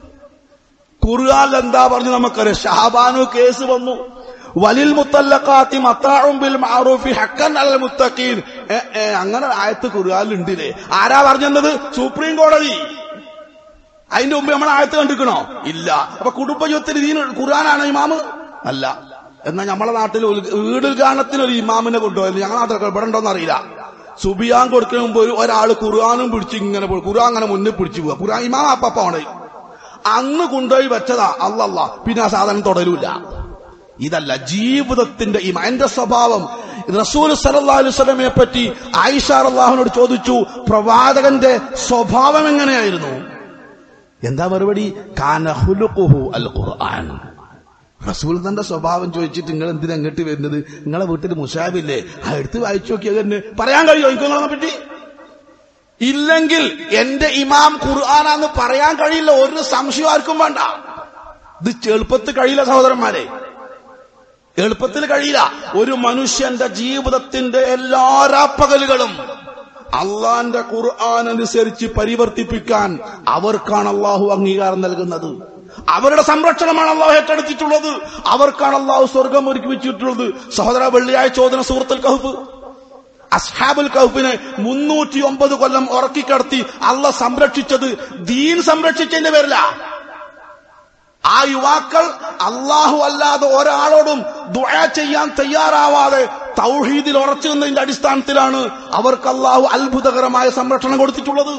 ഖുർആാനിൽ എന്താ പറഞ്ഞു നമുക്കറിയാം ഷാബാനു കേസ് വന്നു വലിൽ മുത്തല്ലഖാത്തി മത്താഉം ബിൽ മഅറൂഫി ഹക്കൻ അലൽ മുത്തഖീൻ ഏ, ഏ, അങ്ങനെ ആയത്ത് ഖുർആനിൽ ഉണ്ടില്ലേ ആരാ പറഞ്ഞത് സുപ്രീം കോടതി അതിന്റെ മുമ്പ് നമ്മൾ ആയത്ത് കണ്ടിക്കണോ ഇല്ല അപ്പൊ കുടുംബജീവിതത്തിൽ ഇതിന് ഖുർആനാണ് ഇമാമ് അല്ല എന്നാൽ നമ്മളെ നാട്ടിൽ ഉൽ- വീട് ഉദ്ഘാടനത്തിന് ഒരു ഇമാമിനെ കൊണ്ടുപോയത് ഞങ്ങളെ നാട്ടിൽ ഇവിടെ ഉണ്ടോന്ന് അറിയില്ല സുബിയാൻ കൊടുക്കുന്ന മുമ്പ് ഒരു- ഒരാള് ഖുർആാനും പിടിച്ച് ഇങ്ങനെ പോയി ഖുർആൻ അങ്ങനെ മുന്നിൽ പിടിച്ചു പോവുക ഖുർആൻ ഇമാം അപ്പാണ് അന്ന് കൊണ്ടുപോയി വെച്ചതാ അല്ലല്ല പിന്നെ ആ സാധനം തുടരൂല ഇതല്ല ജീവിതത്തിന്റെ ഇമ എന്റെ സ്വഭാവം റസൂൽ സല്ലല്ലാഹു അലൈഹി വസല്ലമയെ പറ്റി ആയിഷ അള്ളാഹുനോട് ചോദിച്ചു പ്രവാചകന്റെ സ്വഭാവം എങ്ങനെയായിരുന്നു എന്താ മറുപടി കാന ഹുലുഖുഹു അൽ ഖുർആൻ റസൂൽ തന്റെ സ്വഭാവം ചോദിച്ചിട്ട് നിങ്ങൾ എന്തിനാ ഇങ്ങോട്ട് വരുന്നത് നിങ്ങളെ വീട്ടിൽ മുഷാബില്ലേ ആ എടുത്ത് വായിച്ചു നോക്കിയാൽ തന്നെ പറയാൻ കഴിയുമോ എനിക്ക് നിങ്ങളെ പറ്റി ഇല്ലെങ്കിൽ എന്റെ ഇമാം ഖുർആാനാന്ന് പറയാൻ കഴിയില്ല ഒരു സംശയം ആർക്കും വേണ്ട ഇത് എളുപ്പത്തിൽ കഴിയില്ല സഹോദരന്മാരെ എളുപ്പത്തിൽ കഴിയില്ല ഒരു മനുഷ്യന്റെ ജീവിതത്തിന്റെ എല്ലാ രാപ്പകലുകളും അള്ളാന്റെ ഖുർആൻ അനുസരിച്ച് പരിവർത്തിപ്പിക്കാൻ അവർക്കാണ് അള്ളാഹു അംഗീകാരം നൽകുന്നത് അവരുടെ സംരക്ഷണമാണ് അള്ളാഹു ഏറ്റെടുത്തിട്ടുള്ളത് അവർക്കാണ് അള്ളാഹു സ്വർഗം ഒരുക്കി വെച്ചിട്ടുള്ളത് സഹോദര വെള്ളിയാഴ്ച ചോദന സുഹൃത്തുൽ കഹഫ് അസ്ഹാബുൽ കഹഫിനെ മുന്നൂറ്റി ഒമ്പത് കൊല്ലം ഉറക്കിക്കിടത്തി അള്ള സംരക്ഷിച്ചത് ദീൻ സംരക്ഷിച്ചതിന്റെ പേരില ആ യുവാക്കൾ അള്ളാഹു അല്ലാതെ ഒരാളോടും ദുആ ചെയ്യാൻ തയ്യാറാവാതെ തൗഹീദിൽ ഉറച്ചു നിന്നതിന്റെ അടിസ്ഥാനത്തിലാണ് അവർക്ക് അള്ളാഹു അത്ഭുതകരമായ സംരക്ഷണം കൊടുത്തിട്ടുള്ളത്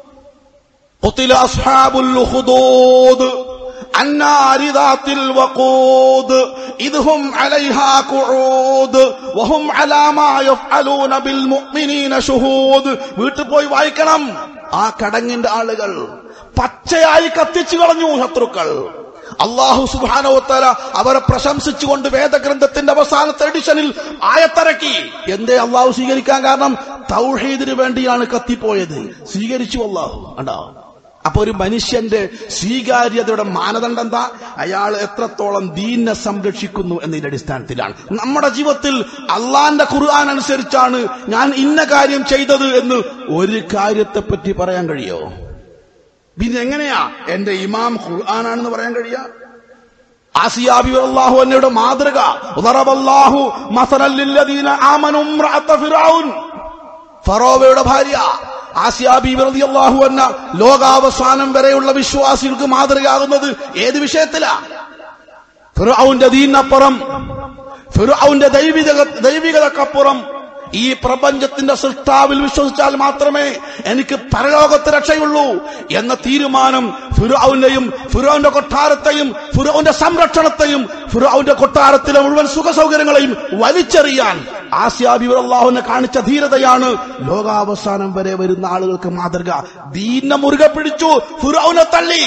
قتل أصحاب الأخدود النار ذات الوقود ഇദ്ഹും അലൈഹാ ഖുഊദ് വഹും അലാ മാ യഫ്അലൂന ബിൽ മുഅ്മിനീന ശുഹൂദ് വീട്ടിൽ പോയി വായിക്കണം ആ കടങ്ങിന്റെ ആളുകൾ പച്ചയായി കത്തിച്ചു കളഞ്ഞു ശത്രുക്കൾ അള്ളാഹു സുബാനോത്തര അവരെ പ്രശംസിച്ചുകൊണ്ട് വേദഗ്രന്ഥത്തിന്റെ അവസാനത്തെ എഡിഷനിൽ ആയത്തിറക്കി എന്തേ അള്ളാഹു സ്വീകരിക്കാൻ കാരണം തൗഹീദിന് വേണ്ടിയാണ് കത്തിപ്പോയത് സ്വീകരിച്ചു അള്ളാഹു കണ്ടോ അപ്പൊ ഒരു മനുഷ്യന്റെ സ്വീകാര്യതയുടെ മാനദണ്ഡം എന്താ അയാൾ എത്രത്തോളം ദീനെ സംരക്ഷിക്കുന്നു എന്നതിന്റെ അടിസ്ഥാനത്തിലാണ് നമ്മുടെ ജീവിതത്തിൽ അള്ളാന്റെ ഖുർആൻ അനുസരിച്ചാണ് ഞാൻ ഇന്ന കാര്യം ചെയ്തത് എന്ന് ഒരു കാര്യത്തെപ്പറ്റി പറയാൻ കഴിയോ പിന്നെ എങ്ങനെയാ എന്റെ ഇമാം ഖുർആനാണെന്ന് പറയാൻ കഴിയ ആസിയാബി അള്ളാഹു എന്നയുടെ മാതൃക ഉദറബല്ലാഹു മസലൽ ലില്ലദീന ആമനു ഇംറഅത ഫിറഔൻ ഫറോവയുടെ ഭാര്യ ആസിയാബി റളിയല്ലാഹു അന്ന ലോകാവസാനം വരെയുള്ള വിശ്വാസികൾക്ക് മാതൃകയാകുന്നത് ഏത് വിഷയത്തിലാ ഫിറഔന്റെ ദീനപ്പുറം ഫിറഔന്റെ ദൈവിക ദൈവികതക്കപ്പുറം ഈ പ്രപഞ്ചത്തിന്റെ സൃഷ്ടാവിൽ വിശ്വസിച്ചാൽ മാത്രമേ എനിക്ക് പരലോകത്ത് രക്ഷയുള്ളൂ എന്ന തീരുമാനം ഫിറൌനെയും ഫിറോന്റെ കൊട്ടാരത്തെയും ഫിറോന്റെ സംരക്ഷണത്തെയും ഫിറോന്റെ കൊട്ടാരത്തിലെ മുഴുവൻ സുഖ സൗകര്യങ്ങളെയും വലിച്ചെറിയാൻ ആസിയാബി അള്ളാഹുവിനെ കാണിച്ച ധീരതയാണ് ലോകാവസാനം വരെ വരുന്ന ആളുകൾക്ക് മാതൃക ദീന മുറുകെ പിടിച്ചു ഫിറൌനെ തള്ളി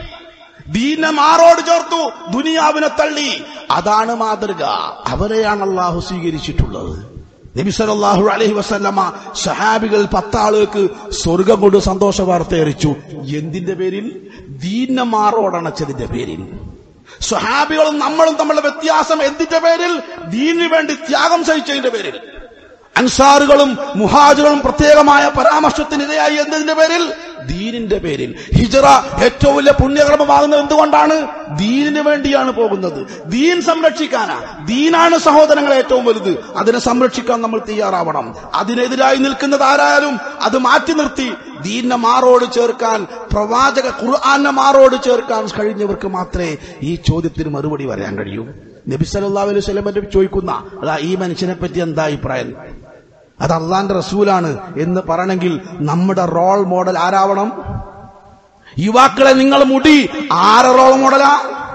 ദീന മാറോട് ചേർത്തു ദുനിയാവിനെ തള്ളി അതാണ് മാതൃക അവരെയാണ് അള്ളാഹു സ്വീകരിച്ചിട്ടുള്ളത് നബി സല്ലല്ലാഹു അലൈഹി വസല്ലമ സഹാബികൾ പത്താളുകൾക്ക് സ്വർഗം കൊണ്ട് സന്തോഷ വാർത്ത അറിയിച്ചു എന്തിന്റെ പേരിൽ ദീന മാറോടണച്ചതിന്റെ പേരിൽ സ്വഹാബികളും നമ്മളും തമ്മിലുള്ള വ്യത്യാസം എന്തിന്റെ പേരിൽ ദീനിന് വേണ്ടി ത്യാഗം സഹിച്ചതിന്റെ പേരിൽ അൻസാറുകളും മുഹാജുകളും പ്രത്യേകമായ പരാമർശത്തിനിരയായി എന്നതിന്റെ പേരിൽ ദീനിന്റെ പേരിൽ ഹിജറ ഏറ്റവും വലിയ പുണ്യകർമ്മമാകുന്നത് എന്തുകൊണ്ടാണ് ദീനിന് വേണ്ടിയാണ് പോകുന്നത് ദീൻ സംരക്ഷിക്കാനാ ദീനാണ് സഹോദരങ്ങളെ ഏറ്റവും വലുത് അതിനെ സംരക്ഷിക്കാൻ നമ്മൾ തയ്യാറാവണം അതിനെതിരായി നിൽക്കുന്നത് ആരായാലും അത് മാറ്റി നിർത്തി ദീനെ മാറോട് ചേർക്കാൻ പ്രവാചക ഖുർആാനെ മാറോട് ചേർക്കാൻ കഴിഞ്ഞവർക്ക് മാത്രമേ ഈ ചോദ്യത്തിന് മറുപടി പറയാൻ കഴിയൂ നബി സല്ലല്ലാഹു അലൈഹി വസല്ലം പറ്റി ചോദിക്കുന്ന അതാ ഈ മനുഷ്യനെ പറ്റി എന്താ അഭിപ്രായം അത് അള്ളാന്റെ റസൂലാണ് എന്ന് പറയണമെങ്കിൽ നമ്മുടെ റോൾ മോഡൽ ആരാവണം യുവാക്കളെ നിങ്ങൾ മുടി ആരെ റോൾ മോഡലാ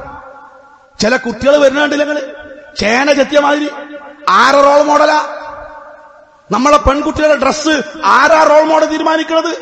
ചില കുട്ടികൾ വരുന്നുണ്ടല്ലേ നിങ്ങള് ചേന ചെത്തിയ മാതിരി ആരെ റോൾ മോഡലാ നമ്മളെ പെൺകുട്ടികളുടെ ഡ്രസ്സ് ആരാ റോൾ മോഡൽ തീരുമാനിക്കുന്നത്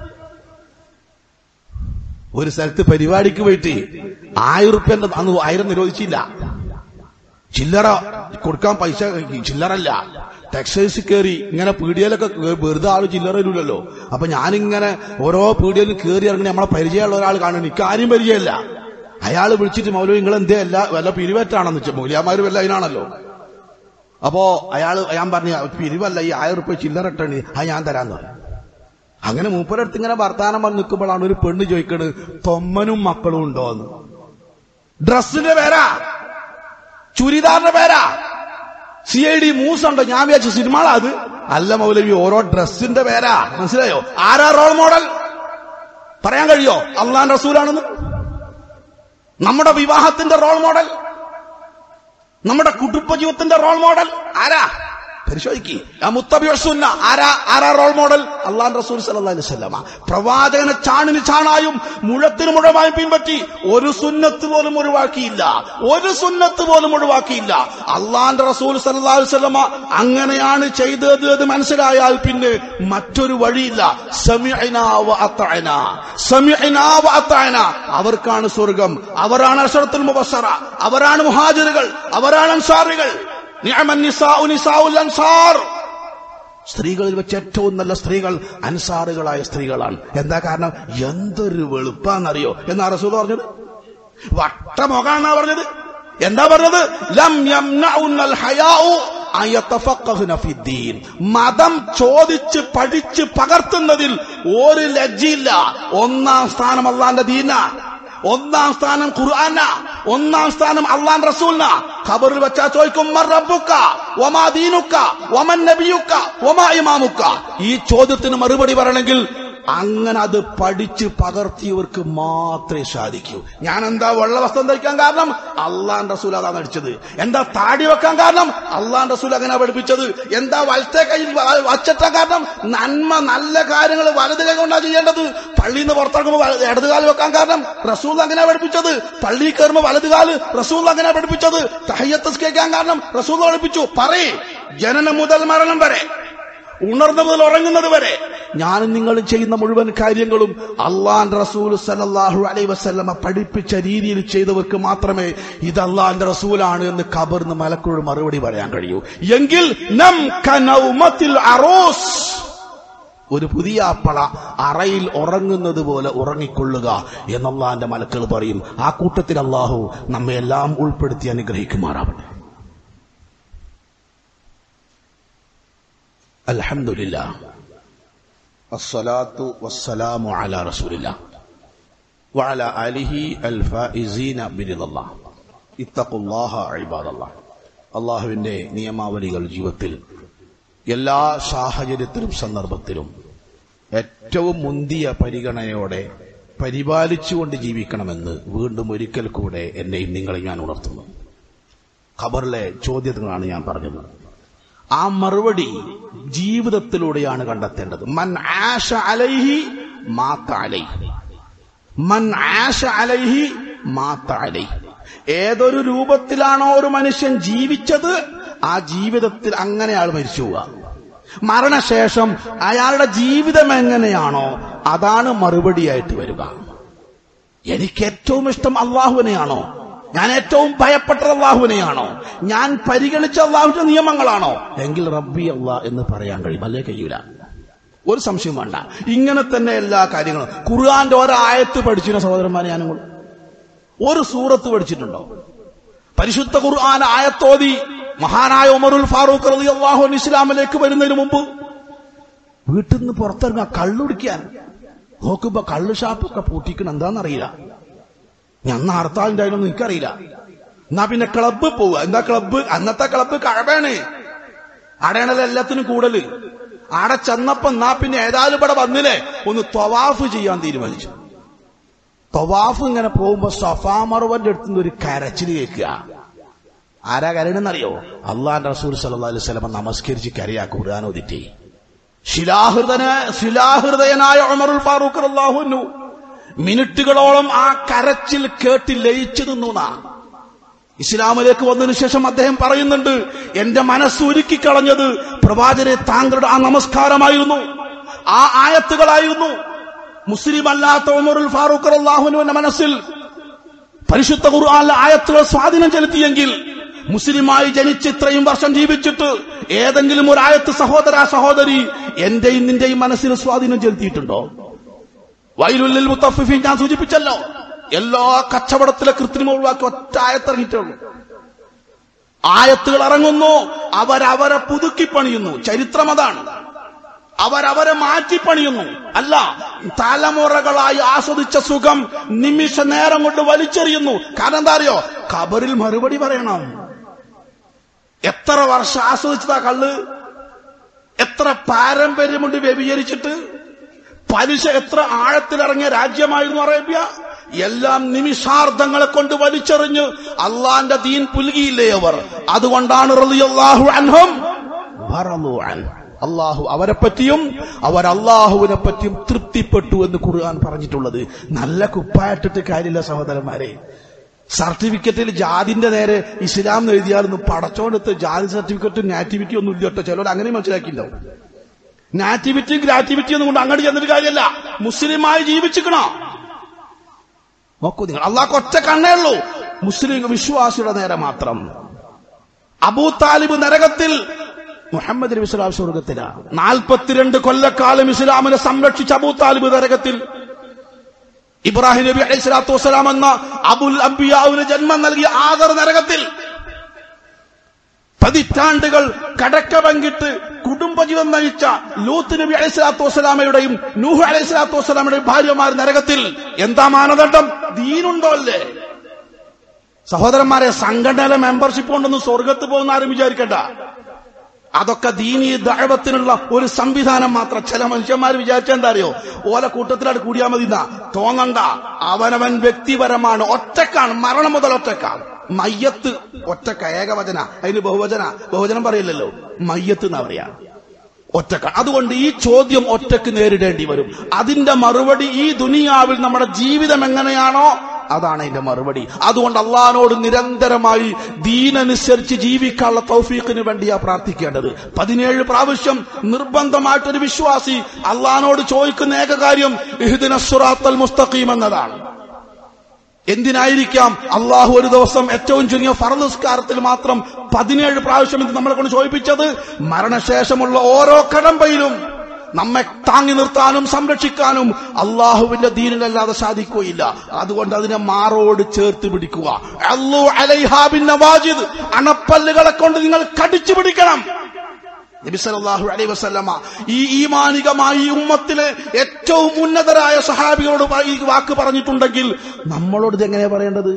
ഒരു സ്ഥലത്ത് പരിപാടിക്ക് പോയിട്ട് ആയിരം റുപ്യന്റെ അന്ന് ആയിരം നിരോധിച്ചില്ല ചില്ലറ കൊടുക്കാൻ പൈസ ചില്ലറല്ല ടെക്സ്റ്റൈൽസ് കയറി ഇങ്ങനെ പീടിയയിലൊക്കെ കേ- വെറുതെ ആള് ചില്ലറ ഇല്ലല്ലോ അപ്പൊ ഞാനിങ്ങനെ ഓരോ പീടിയയിലും കയറി ഇറങ്ങി നമ്മളെ പരിചയമുള്ള ഒരാൾ കാണുന്നു എനിക്ക് ആരും പരിചയമില്ല അയാൾ വിളിച്ചിട്ട് മൗലവി നിങ്ങൾ എന്തേ അല്ല വല്ല പിരിവറ്റാണെന്ന് വെച്ചാൽ മൗലിയാമാര് വല്ല അതിനാണല്ലോ അപ്പോ അയാൾ ഞാൻ പറഞ്ഞു പിരിവല്ല ഈ ആയിരം റുപ്യ ചില്ലറ ഇട്ടണി അത് ഞാൻ തരാന്ന് പറഞ്ഞു അങ്ങനെ മൂപ്പരടുത്ത് ഇങ്ങനെ വർത്താനം പറഞ്ഞ് നിൽക്കുമ്പോഴാണ് ഒരു പെണ്ണ് ചോദിക്കണത് തൊമ്മനും മക്കളും ഉണ്ടോ എന്ന് ഡ്രസ്സിന്റെ പേരാ ചുരിദാറിന്റെ പേരാ സി ഐ ഡി മൂസ് ഉണ്ടോ ഞാൻ വിചാരിച്ചു സിനിമകളാ അത് അല്ല മൗലവി ഓരോ ഡ്രസ്സിന്റെ പേരാ മനസ്സിലായോ ആരാ റോൾ മോഡൽ പറയാൻ കഴിയോ അള്ളാൻ റസൂലാണെന്ന് നമ്മുടെ വിവാഹത്തിന്റെ റോൾ മോഡൽ നമ്മുടെ കുടുംബജീവിതത്തിന്റെ റോൾ മോഡൽ ആരാ പരിശോധിക്ക് ആ മുത്തബിസുന്ന ആരാ ആരാ റോൾ മോഡൽ അള്ളാൻ റസൂൽ സല്ലല്ലാഹു അലൈഹി വസല്ലമ പ്രവാചകനെ ചാണിന് ചാണായും മുഴത്തിന് മുഴമായും പിൻപറ്റി ഒരു സുന്നത്ത് പോലും ഒഴിവാക്കിയില്ല ഒരു സുന്നത്ത് പോലും ഒഴിവാക്കിയില്ല അള്ളാന്റെ റസൂൽ സല്ലല്ലാഹു അലൈഹി വസല്ലമ അങ്ങനെയാണ് ചെയ്തത് എന്ന് മനസ്സിലായാൽ പിന്നെ മറ്റൊരു വഴിയില്ല സമിഅനാ വ അത്തഅനാ സമിഅനാ വ അത്തഅനാ അവർക്കാണ് സ്വർഗം അവരാണ് അഷറത്തുൽ മുബസ്സറ അവരാണ് മുഹാജിറുകൾ അവരാണ് അൻസാറികൾ നിഅമൻ നിസാഉ നിസാഉൽ അൻസാർ സ്ത്രീകളിൽ വെച്ച് ഏറ്റവും നല്ല സ്ത്രീകൾ അൻസാറുകളായ സ്ത്രീകളാണ് എന്താ കാരണം എന്തൊരു വെളുപ്പാന്നറിയോ എന്നാ റസൂൽ പറഞ്ഞത് വട്ടമുഖാന്നാ പറഞ്ഞത് എന്താ പറഞ്ഞത് ലം യംനഉന്നൽ ഹയാഉ അൻ യതഫഖഹുന ഫിദ്ദീൻ മതം ചോദിച്ച് പഠിച്ച് പകർത്തുന്നതിൽ ഒരു ലജ്ജയില്ല ഒന്നാം സ്ഥാനം അള്ളാന്റെ ദീന ഒന്നാം സ്ഥാനം ഖുർആന ഒന്നാം സ്ഥാനം അള്ളാൻ റസൂലിന ഖബറിൽ വെച്ചാ ചോദിക്കും മർ റബ്ബുക്ക വമാ ദീനുക്ക വമൻ നബിയുക്ക വമാ ഇമാമുക്ക ഈ ചോദ്യത്തിന് മറുപടി പറയണമെങ്കിൽ അങ്ങനെ അത് പഠിച്ച് പകർത്തിയവർക്ക് മാത്രമേ സാധിക്കൂ ഞാൻ എന്താ വെള്ള വസ്ത്രം ധരിക്കാൻ കാരണം അള്ളാൻ റസൂൽ അതാണ് അടിച്ചത് എന്താ താടി വെക്കാൻ കാരണം അള്ളാൻ റസൂൽ അങ്ങനെ പഠിപ്പിച്ചത് എന്താ വലത്തെ കയ്യിൽ വ- വച്ചിട്ടാൻ കാരണം നന്മ നല്ല കാര്യങ്ങൾ വലത് കൈ കൊണ്ടാണ് ചെയ്യേണ്ടത് പള്ളിയിൽ നിന്ന് പുറത്തിറങ്ങുമ്പോൾ വല- ഇടത് കാല് വെക്കാൻ കാരണം റസൂൽ അങ്ങനെ പഠിപ്പിച്ചത് പള്ളിയിൽ കയറുമ്പോൾ വലത് കാല് റസൂൽ അങ്ങനെ പഠിപ്പിച്ചത് തഹയ്യത്ത് കേൾക്കാൻ കാരണം റസൂൽ പഠിപ്പിച്ചു പറയേ ജനനം മുതൽ മരണം വരെ ഉണർന്നു മുതൽ ഉറങ്ങുന്നത് വരെ ഞാനും നിങ്ങളും ചെയ്യുന്ന മുഴുവൻ കാര്യങ്ങളും അള്ളാൻ റസൂൽ സല്ലല്ലാഹു അലൈഹി വസല്ലമ പഠിപ്പിച്ച രീതിയിൽ ചെയ്തവർക്ക് മാത്രമേ ഇത് അള്ളാന്റെ റസൂലാണ് എന്ന് കബർന്ന് മലക്കോട് മറുപടി പറയാൻ കഴിയൂ എങ്കിൽ നം കനൗമത്തിൽ അറോസ് ഒരു പുതിയ അപ്പള അറയിൽ ഉറങ്ങുന്നത് പോലെ ഉറങ്ങിക്കൊള്ളുക എന്നല്ലാന്റെ മലക്കൾ പറയും ആ കൂട്ടത്തിൽ അള്ളാഹു നമ്മെ എല്ലാം ഉൾപ്പെടുത്തി അനുഗ്രഹിക്കുമാറാവട്ടെ അൽഹംദുലില്ല അസ്സലാത്തു വസ്സലാമു അലാ റസൂലില്ല വഅല ആലിഹി അൽ ഫായിസീന ബിരിദല്ലാ ഇത്തഖുല്ലാഹ ഇബാദല്ലാ അള്ളാഹുവിന്റെ നിയമാവലികൾ ജീവിതത്തിൽ എല്ലാ സാഹചര്യത്തിലും സന്ദർഭത്തിലും ഏറ്റവും മുന്തിയ പരിഗണനയോടെ പരിപാലിച്ചുകൊണ്ട് ജീവിക്കണമെന്ന് വീണ്ടും ഒരിക്കൽ കൂടെ എന്നെയും നിങ്ങളെയും ഞാൻ ഉണർത്തുന്നു ഖബറിലെ ചോദ്യങ്ങളാണ് ഞാൻ പറഞ്ഞത് ആ മറുപടി ജീവിതത്തിലൂടെയാണ് കണ്ടെത്തേണ്ടത് മൻ ആഷ അലൈഹി മാത്ത അലൈഹി മൻ ആഷ അലൈഹി മാത്ത അലൈഹി ഏതൊരു രൂപത്തിലാണോ ഒരു മനുഷ്യൻ ജീവിച്ചത് ആ ജീവിതത്തിൽ അങ്ങനെ അയാൾ മരിച്ചു പോവുക മരണശേഷം അയാളുടെ ജീവിതം എങ്ങനെയാണോ അതാണ് മറുപടിയായിട്ട് വരിക എനിക്ക് ഏറ്റവും ഇഷ്ടം അള്ളാഹുവിനെയാണോ ഞാൻ ഏറ്റവും ഭയപ്പെട്ട അള്ളാഹുവിനെയാണോ ഞാൻ പരിഗണിച്ച അള്ളാഹുവിന്റെ നിയമങ്ങളാണോ എങ്കിൽ റബ്ബി അള്ളാ എന്ന് പറയാൻ കഴിയും അല്ലേ കഴിയൂല ഒരു സംശയം വേണ്ട ഇങ്ങനെ തന്നെ എല്ലാ കാര്യങ്ങളും ഖുർആന്റെ ഒരായത്ത് പഠിച്ചിരുന്ന സഹോദരന്മാരെ ഞാനും കൂടെ. ഒരു സൂറത്ത് പഠിച്ചിട്ടുണ്ടോ പരിശുദ്ധ ഖുർആൻ ആയത്തോതി മഹാനായ ഉമറുൽ ഫാറൂഖ് റളി അള്ളാഹു ഇസ്ലാമിലേക്ക് വരുന്നതിന് മുമ്പ് വീട്ടിൽ നിന്ന് പുറത്തിറങ്ങാ കള്ളുടിക്കാൻ നോക്കുമ്പോ കള്ള് ഷാപ്പൊക്കെ പൂട്ടിക്കണം എന്താണെന്നറിയില്ല ഞാൻ ഹർത്താലിന്റെ അതിനൊന്നും എനിക്കറിയില്ല എന്നാ പിന്നെ ക്ലബ്ബ് പോവുക എന്താ ക്ലബ്ബ് അന്നത്തെ ക്ലബ്ബ് കഴബാണ് അടയണല്ലോ എല്ലാത്തിനും കൂടല് ആടെ ചെന്നപ്പോ എന്നാ പിന്നെ ഏതായാലും ഇവിടെ വന്നില്ലേ ഒന്ന് തൊവാഫ് ചെയ്യാൻ തീരുമാനിച്ചു തൊവാഫ് ഇങ്ങനെ പോകുമ്പോ സഫാ മറുവന്റെ അടുത്തുനിന്ന് ഒരു കരച്ചിൽ കേൾക്കുക ആരാ കരയണെന്നറിയോ അള്ളാന്റെ റസൂൽ സല്ലല്ലാഹു അലൈഹി വസല്ലം നമസ്കരിച്ച് കരയാ ഖുർആൻ ഓതിട്ടേ ശിലാഹൃദന ശിലാഹൃദയനായ ഉമറുൽ ഫാറൂഖ് റളിയല്ലാഹു അൻഹു മിനിറ്റുകളോളം ആ കരച്ചിൽ കേട്ട് ലയിച്ചു നിന്നു നാ ഇസ്ലാമിലേക്ക് വന്നതിനു ശേഷം അദ്ദേഹം പറയുന്നുണ്ട് എന്റെ മനസ്സ് ഒരുക്കിക്കളഞ്ഞത് പ്രവാചകരെ താങ്കളുടെ ആ നമസ്കാരമായിരുന്നു ആ ആയത്തുകളായിരുന്നു മുസ്ലിം അല്ലാത്ത ഉമറുൽ ഫാറൂഖ് അള്ളാഹുനുവിന്റെ മനസ്സിൽ പരിശുദ്ധ ഖുർആാനിലെ ആയത്തുകൾ സ്വാധീനം ചെലുത്തിയെങ്കിൽ മുസ്ലിമായി ജനിച്ച് ഇത്രയും വർഷം ജീവിച്ചിട്ട് ഏതെങ്കിലും ഒരു ആയത്ത് സഹോദര സഹോദരി എന്റെയും നിന്റെയും മനസ്സിൽ സ്വാധീനം ചെലുത്തിയിട്ടുണ്ടോ വൈലുല്ലിൽ മുത്തഫിഫീൻ ഞാൻ സൂചിപ്പിച്ചല്ലോ എല്ലാ കച്ചവടത്തിലെ കൃത്രിമം ഒഴിവാക്കി ഒറ്റ ആയത്തിറങ്ങിയിട്ടുള്ളൂ ആയത്തുകൾ ഇറങ്ങുന്നു അവരവരെ പുതുക്കി പണിയുന്നു ചരിത്രം അതാണ് അവരവരെ മാറ്റിപ്പണിയുന്നു അല്ല തലമുറകളായി ആസ്വദിച്ച സുഖം നിമിഷ നേരം കൊണ്ട് വലിച്ചെറിയുന്നു കാരണം എന്താ അറിയോ ഖബറിൽ മറുപടി പറയണം എത്ര വർഷം ആസ്വദിച്ചതാ കള്ള് എത്ര പാരമ്പര്യമുണ്ട് വ്യഭിചരിച്ചിട്ട് പലിശ എത്ര ആഴത്തിലിറങ്ങിയ രാജ്യമായിരുന്നു അറേബ്യ എല്ലാം നിമിഷാർദ്ധങ്ങളെ കൊണ്ട് വലിച്ചെറിഞ്ഞ് അള്ളാന്റെ ദീൻ പുലുകിയില്ലേ അവർ അതുകൊണ്ടാണ് റളിയല്ലാഹു അൻഹും വറളു അൻഹു. അള്ളാഹു അവരെ പറ്റിയും അവർ അള്ളാഹുവിനെ പറ്റിയും തൃപ്തിപ്പെട്ടു എന്ന് ഖുർആൻ പറഞ്ഞിട്ടുള്ളത് നല്ല കുപ്പായിട്ടിട്ട് കാര്യമില്ല സഹോദരന്മാരെ സർട്ടിഫിക്കറ്റിൽ ജാതിന്റെ നേരെ ഇസ്ലാം എന്ന് എഴുതിയാലൊന്നും പടച്ചോണ്ടെടുത്ത് ജാതി സർട്ടിഫിക്കറ്റ് നാറ്റിവിറ്റി ഒന്നും ഇല്ല കേട്ടോ ചിലർ അങ്ങനെ മനസ്സിലാക്കിയിട്ടുണ്ടാവും നാറ്റിവിറ്റി ഗ്രാറ്റിവിറ്റി ഒന്നും കൊണ്ട് അങ്ങോട്ട് ചെന്നിട്ട് കാര്യമല്ല മുസ്ലിമായി ജീവിച്ചിക്കണോ നോക്കൂ നിങ്ങൾ അള്ളാഹ് ഒറ്റ കണ്ണേ ഉള്ളൂ മുസ്ലിം വിശ്വാസിയുടെ നേരെ മാത്രം അബൂ താലിബ് നരകത്തിൽ മുഹമ്മദ് നബി സ്വലാം സ്വർഗത്തിലാണ് നാൽപ്പത്തിരണ്ട് കൊല്ലക്കാലം ഇസ്ലാമിനെ സംരക്ഷിച്ച അബൂ താലിബ് നരകത്തിൽ ഇബ്രാഹിം നബി അലൈഹി സ്വലാത്തു വസ്സലാം എന്ന അബുൽ അംബിയാവിന് ജന്മം നൽകിയ ആദർ നരകത്തിൽ പതിറ്റാണ്ടുകൾ കടക്ക പങ്കിട്ട് കുടുംബജീവൻ നയിച്ച ലൂത്ത് നബി അലൈഹി സ്വലാത്തു വസ്സലാമയുടെയും നൂഹ് അലൈഹി സ്വലാത്തു വസ്സലാമയുടെയും ഭാര്യമാർ നരകത്തിൽ എന്താ മാനദണ്ഡം ദീനുണ്ടോ അല്ലേ സഹോദരന്മാരെ സംഘടനയിലെ മെമ്പർഷിപ്പ് കൊണ്ടൊന്നും സ്വർഗത്ത് പോകുന്ന ആരും വിചാരിക്കണ്ട അതൊക്കെ ദീനീ ദഴവത്തിനുള്ള ഒരു സംവിധാനം മാത്രം ചില മനുഷ്യന്മാർ വിചാരിച്ച എന്താ അറിയോ ഓല കൂട്ടത്തിലാണ് കൂടിയാൽ മതി എന്നാ തോന്നണ്ട അവനവൻ വ്യക്തിപരമാണ് ഒറ്റക്കാണ് മരണം മുതൽ ഒറ്റക്കാണ് മയ്യത്ത് ഒറ്റക്ക ഏകവചന അതിന് ബഹുവചന ബഹുവചനം പറയില്ലല്ലോ മയ്യത്ത് എന്നാ പറയാ ഒറ്റക്ക അതുകൊണ്ട് ഈ ചോദ്യം ഒറ്റക്ക് നേരിടേണ്ടി വരും അതിന്റെ മറുപടി ഈ ദുനിയാവിൽ നമ്മുടെ ജീവിതം എങ്ങനെയാണോ അതാണ് അതിന്റെ മറുപടി അതുകൊണ്ട് അള്ളഹാനോട് നിരന്തരമായി ദീനനുസരിച്ച് ജീവിക്കാനുള്ള തൗഫീഖിന് വേണ്ടിയാ പ്രാർത്ഥിക്കേണ്ടത് പതിനേഴ് പ്രാവശ്യം നിർബന്ധമായിട്ടൊരു വിശ്വാസി അള്ളഹാനോട് ചോദിക്കുന്ന ഏക കാര്യം ഇഹ്ദിന സുറാത്തൽ മുസ്തഖീം എന്നതാണ് എന്തിനായിരിക്കാം അള്ളാഹു ഒരു ദിവസം ഏറ്റവും ചുരുങ്ങിയ ഫറനിസ്കാരത്തിൽ മാത്രം പതിനേഴ് പ്രാവശ്യം ഇത് നമ്മളെ കൊണ്ട് ചോദിപ്പിച്ചത് മരണശേഷമുള്ള ഓരോ കടമ്പയിലും നമ്മെ താങ്ങി നിർത്താനും സംരക്ഷിക്കാനും അള്ളാഹുവിന്റെ ദീനിലല്ലാതെ സാധിക്കുകയില്ല അതുകൊണ്ട് അതിനെ മാറോട് ചേർത്ത് പിടിക്കുക അള്ളു അലൈഹാബിൻ നവാജിദ് അണപ്പല്ലുകളെ കൊണ്ട് നിങ്ങൾ കടിച്ചു പിടിക്കണം നബി സല്ലല്ലാഹു അലൈഹി വസല്ലമ ഈ ഈമാനികമായി ഈ ഉമ്മത്തിലെ ഏറ്റവും ഉന്നതരായ സഹാബികളോട് പ- ഈ വാക്ക് പറഞ്ഞിട്ടുണ്ടെങ്കിൽ നമ്മളോട് ഇത് എങ്ങനെയാ പറയേണ്ടത്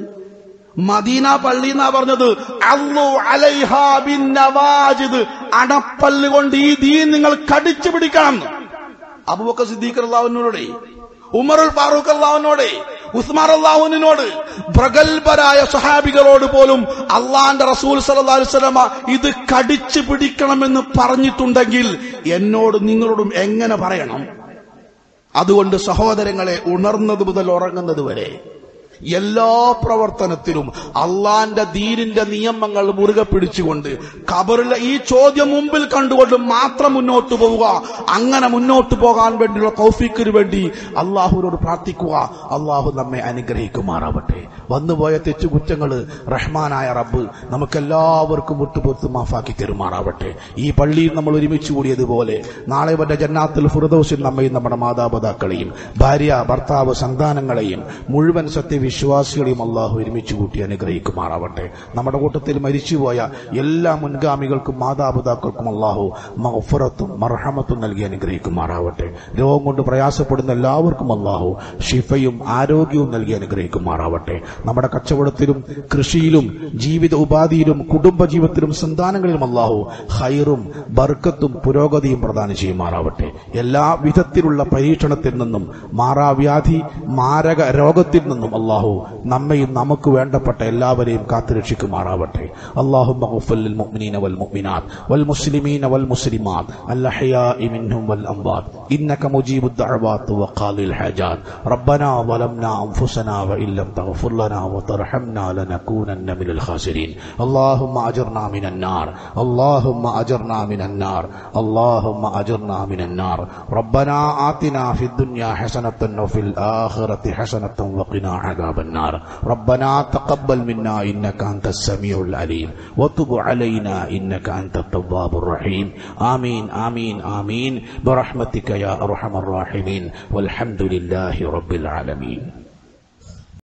മദീന പള്ളി എന്നാ പറഞ്ഞത് അള്ളു അലൈഹാ ബിൻ നവാജിദ് അണപ്പല്ല് കൊണ്ട് ഈ ദീൻ നിങ്ങൾ കടിച്ചു പിടിക്കണം അബൂബക്കർ സിദ്ദീഖ് അള്ളാഹുവിനോടെ ഉമറുൽ ഫാറൂഖ് അള്ളാഹുവിനോട് ഉസ്മാൻ അള്ളാഹുവിനോട് പ്രഗത്ഭരായ സഹാബികളോട് പോലും അള്ളാന്റെ റസൂൽ സല്ലല്ലാഹു അലൈഹി വസല്ലമ ഇത് കടിച്ചു പിടിക്കണമെന്ന് പറഞ്ഞിട്ടുണ്ടെങ്കിൽ എന്നോട് നിങ്ങളോടും എങ്ങനെ പറയണം അതുകൊണ്ട് സഹോദരങ്ങളെ ഉണർന്നത് മുതൽ ഉറങ്ങുന്നത് വരെ എല്ലാ പ്രവർത്തനത്തിലും അള്ളാന്റെ ദീനിന്റെ നിയമങ്ങൾ മുറുകെ പിടിച്ചുകൊണ്ട് ഖബറിലെ ഈ ചോദ്യം മുമ്പിൽ കണ്ടുകൊണ്ട് മാത്രം മുന്നോട്ട് പോവുക അങ്ങനെ മുന്നോട്ട് പോകാൻ വേണ്ടിയുള്ള കൗഫിക്കിന് വേണ്ടി അള്ളാഹുവിനോട് പ്രാർത്ഥിക്കുക അള്ളാഹു നമ്മെ അനുഗ്രഹിക്കുമാറാവട്ടെ വന്നുപോയ തെറ്റുകുറ്റങ്ങള് റഹ്മാനായ റബ്ബ് നമുക്കെല്ലാവർക്കും വിട്ടുപുറത്ത് മാഫാക്കി തരുമാറാവട്ടെ ഈ പള്ളിയിൽ നമ്മൾ ഒരുമിച്ച് കൂടിയതുപോലെ നാളെ വന്റെ ജന്നാത്തിൽ ഫുറദോസിൽ നമ്മയും നമ്മുടെ മാതാപിതാക്കളെയും ഭാര്യ ഭർത്താവ് സന്താനങ്ങളെയും മുഴുവൻ സത്യവിശ്വാസികളെയും അള്ളാഹു ഒരുമിച്ച് കൂട്ടി അനുഗ്രഹിക്കുമാറാവട്ടെ നമ്മുടെ കൂട്ടത്തിൽ മരിച്ചുപോയ എല്ലാ മുൻഗാമികൾക്കും മാതാപിതാക്കൾക്കും അള്ളാഹു മഫുറത്തും മർഹമത്തും നൽകി അനുഗ്രഹിക്കുമാറാവട്ടെ രോഗം കൊണ്ട് പ്രയാസപ്പെടുന്ന എല്ലാവർക്കും അള്ളാഹു ഷിഫയും ആരോഗ്യവും നൽകി അനുഗ്രഹിക്കുമാറാവട്ടെ നമ്മുടെ കച്ചവടത്തിലും കൃഷിയിലും ജീവിത ഉപാധിയിലും കുടുംബജീവിതത്തിലും സന്താനങ്ങളിലും അള്ളാഹു ഹൈറും ബർക്കത്തും പുരോഗതിയും പ്രദാനം ചെയ്യുമാറാവട്ടെ എല്ലാ വിധത്തിലുള്ള പരീക്ഷണത്തിൽ നിന്നും മാറാവ്യാധി മാരക രോഗത്തിൽ നിന്നും അള്ളാഹു നമ്മയും നമുക്ക് വേണ്ടപ്പെട്ട എല്ലാവരെയും കാത്തുരക്ഷിക്കുമാറാവട്ടെ അള്ളാഹു المؤمنين والمؤمنات والمسلمين والمسلمات الأحياء منهم والأموات إنك مجيب الدعوات وقاضي الحاجات ربنا ظلمنا أنفسنا وإن لم تغفر لنا وترحمنا لنكونن من الخاسرين اللهم أجرنا من النار اللهم أجرنا من النار اللهم أجرنا من النار ربنا آتنا في الدنيا حسنة وفي الآخرة حسنة وقنا عذاب النار ربنا تقبل منا إنك أنت السميع العليم وتب علينا إنك أنت التواب الرحيم آمين آمين آمين برحمتك يا أرحم الراحمين والحمد لله رب العالمين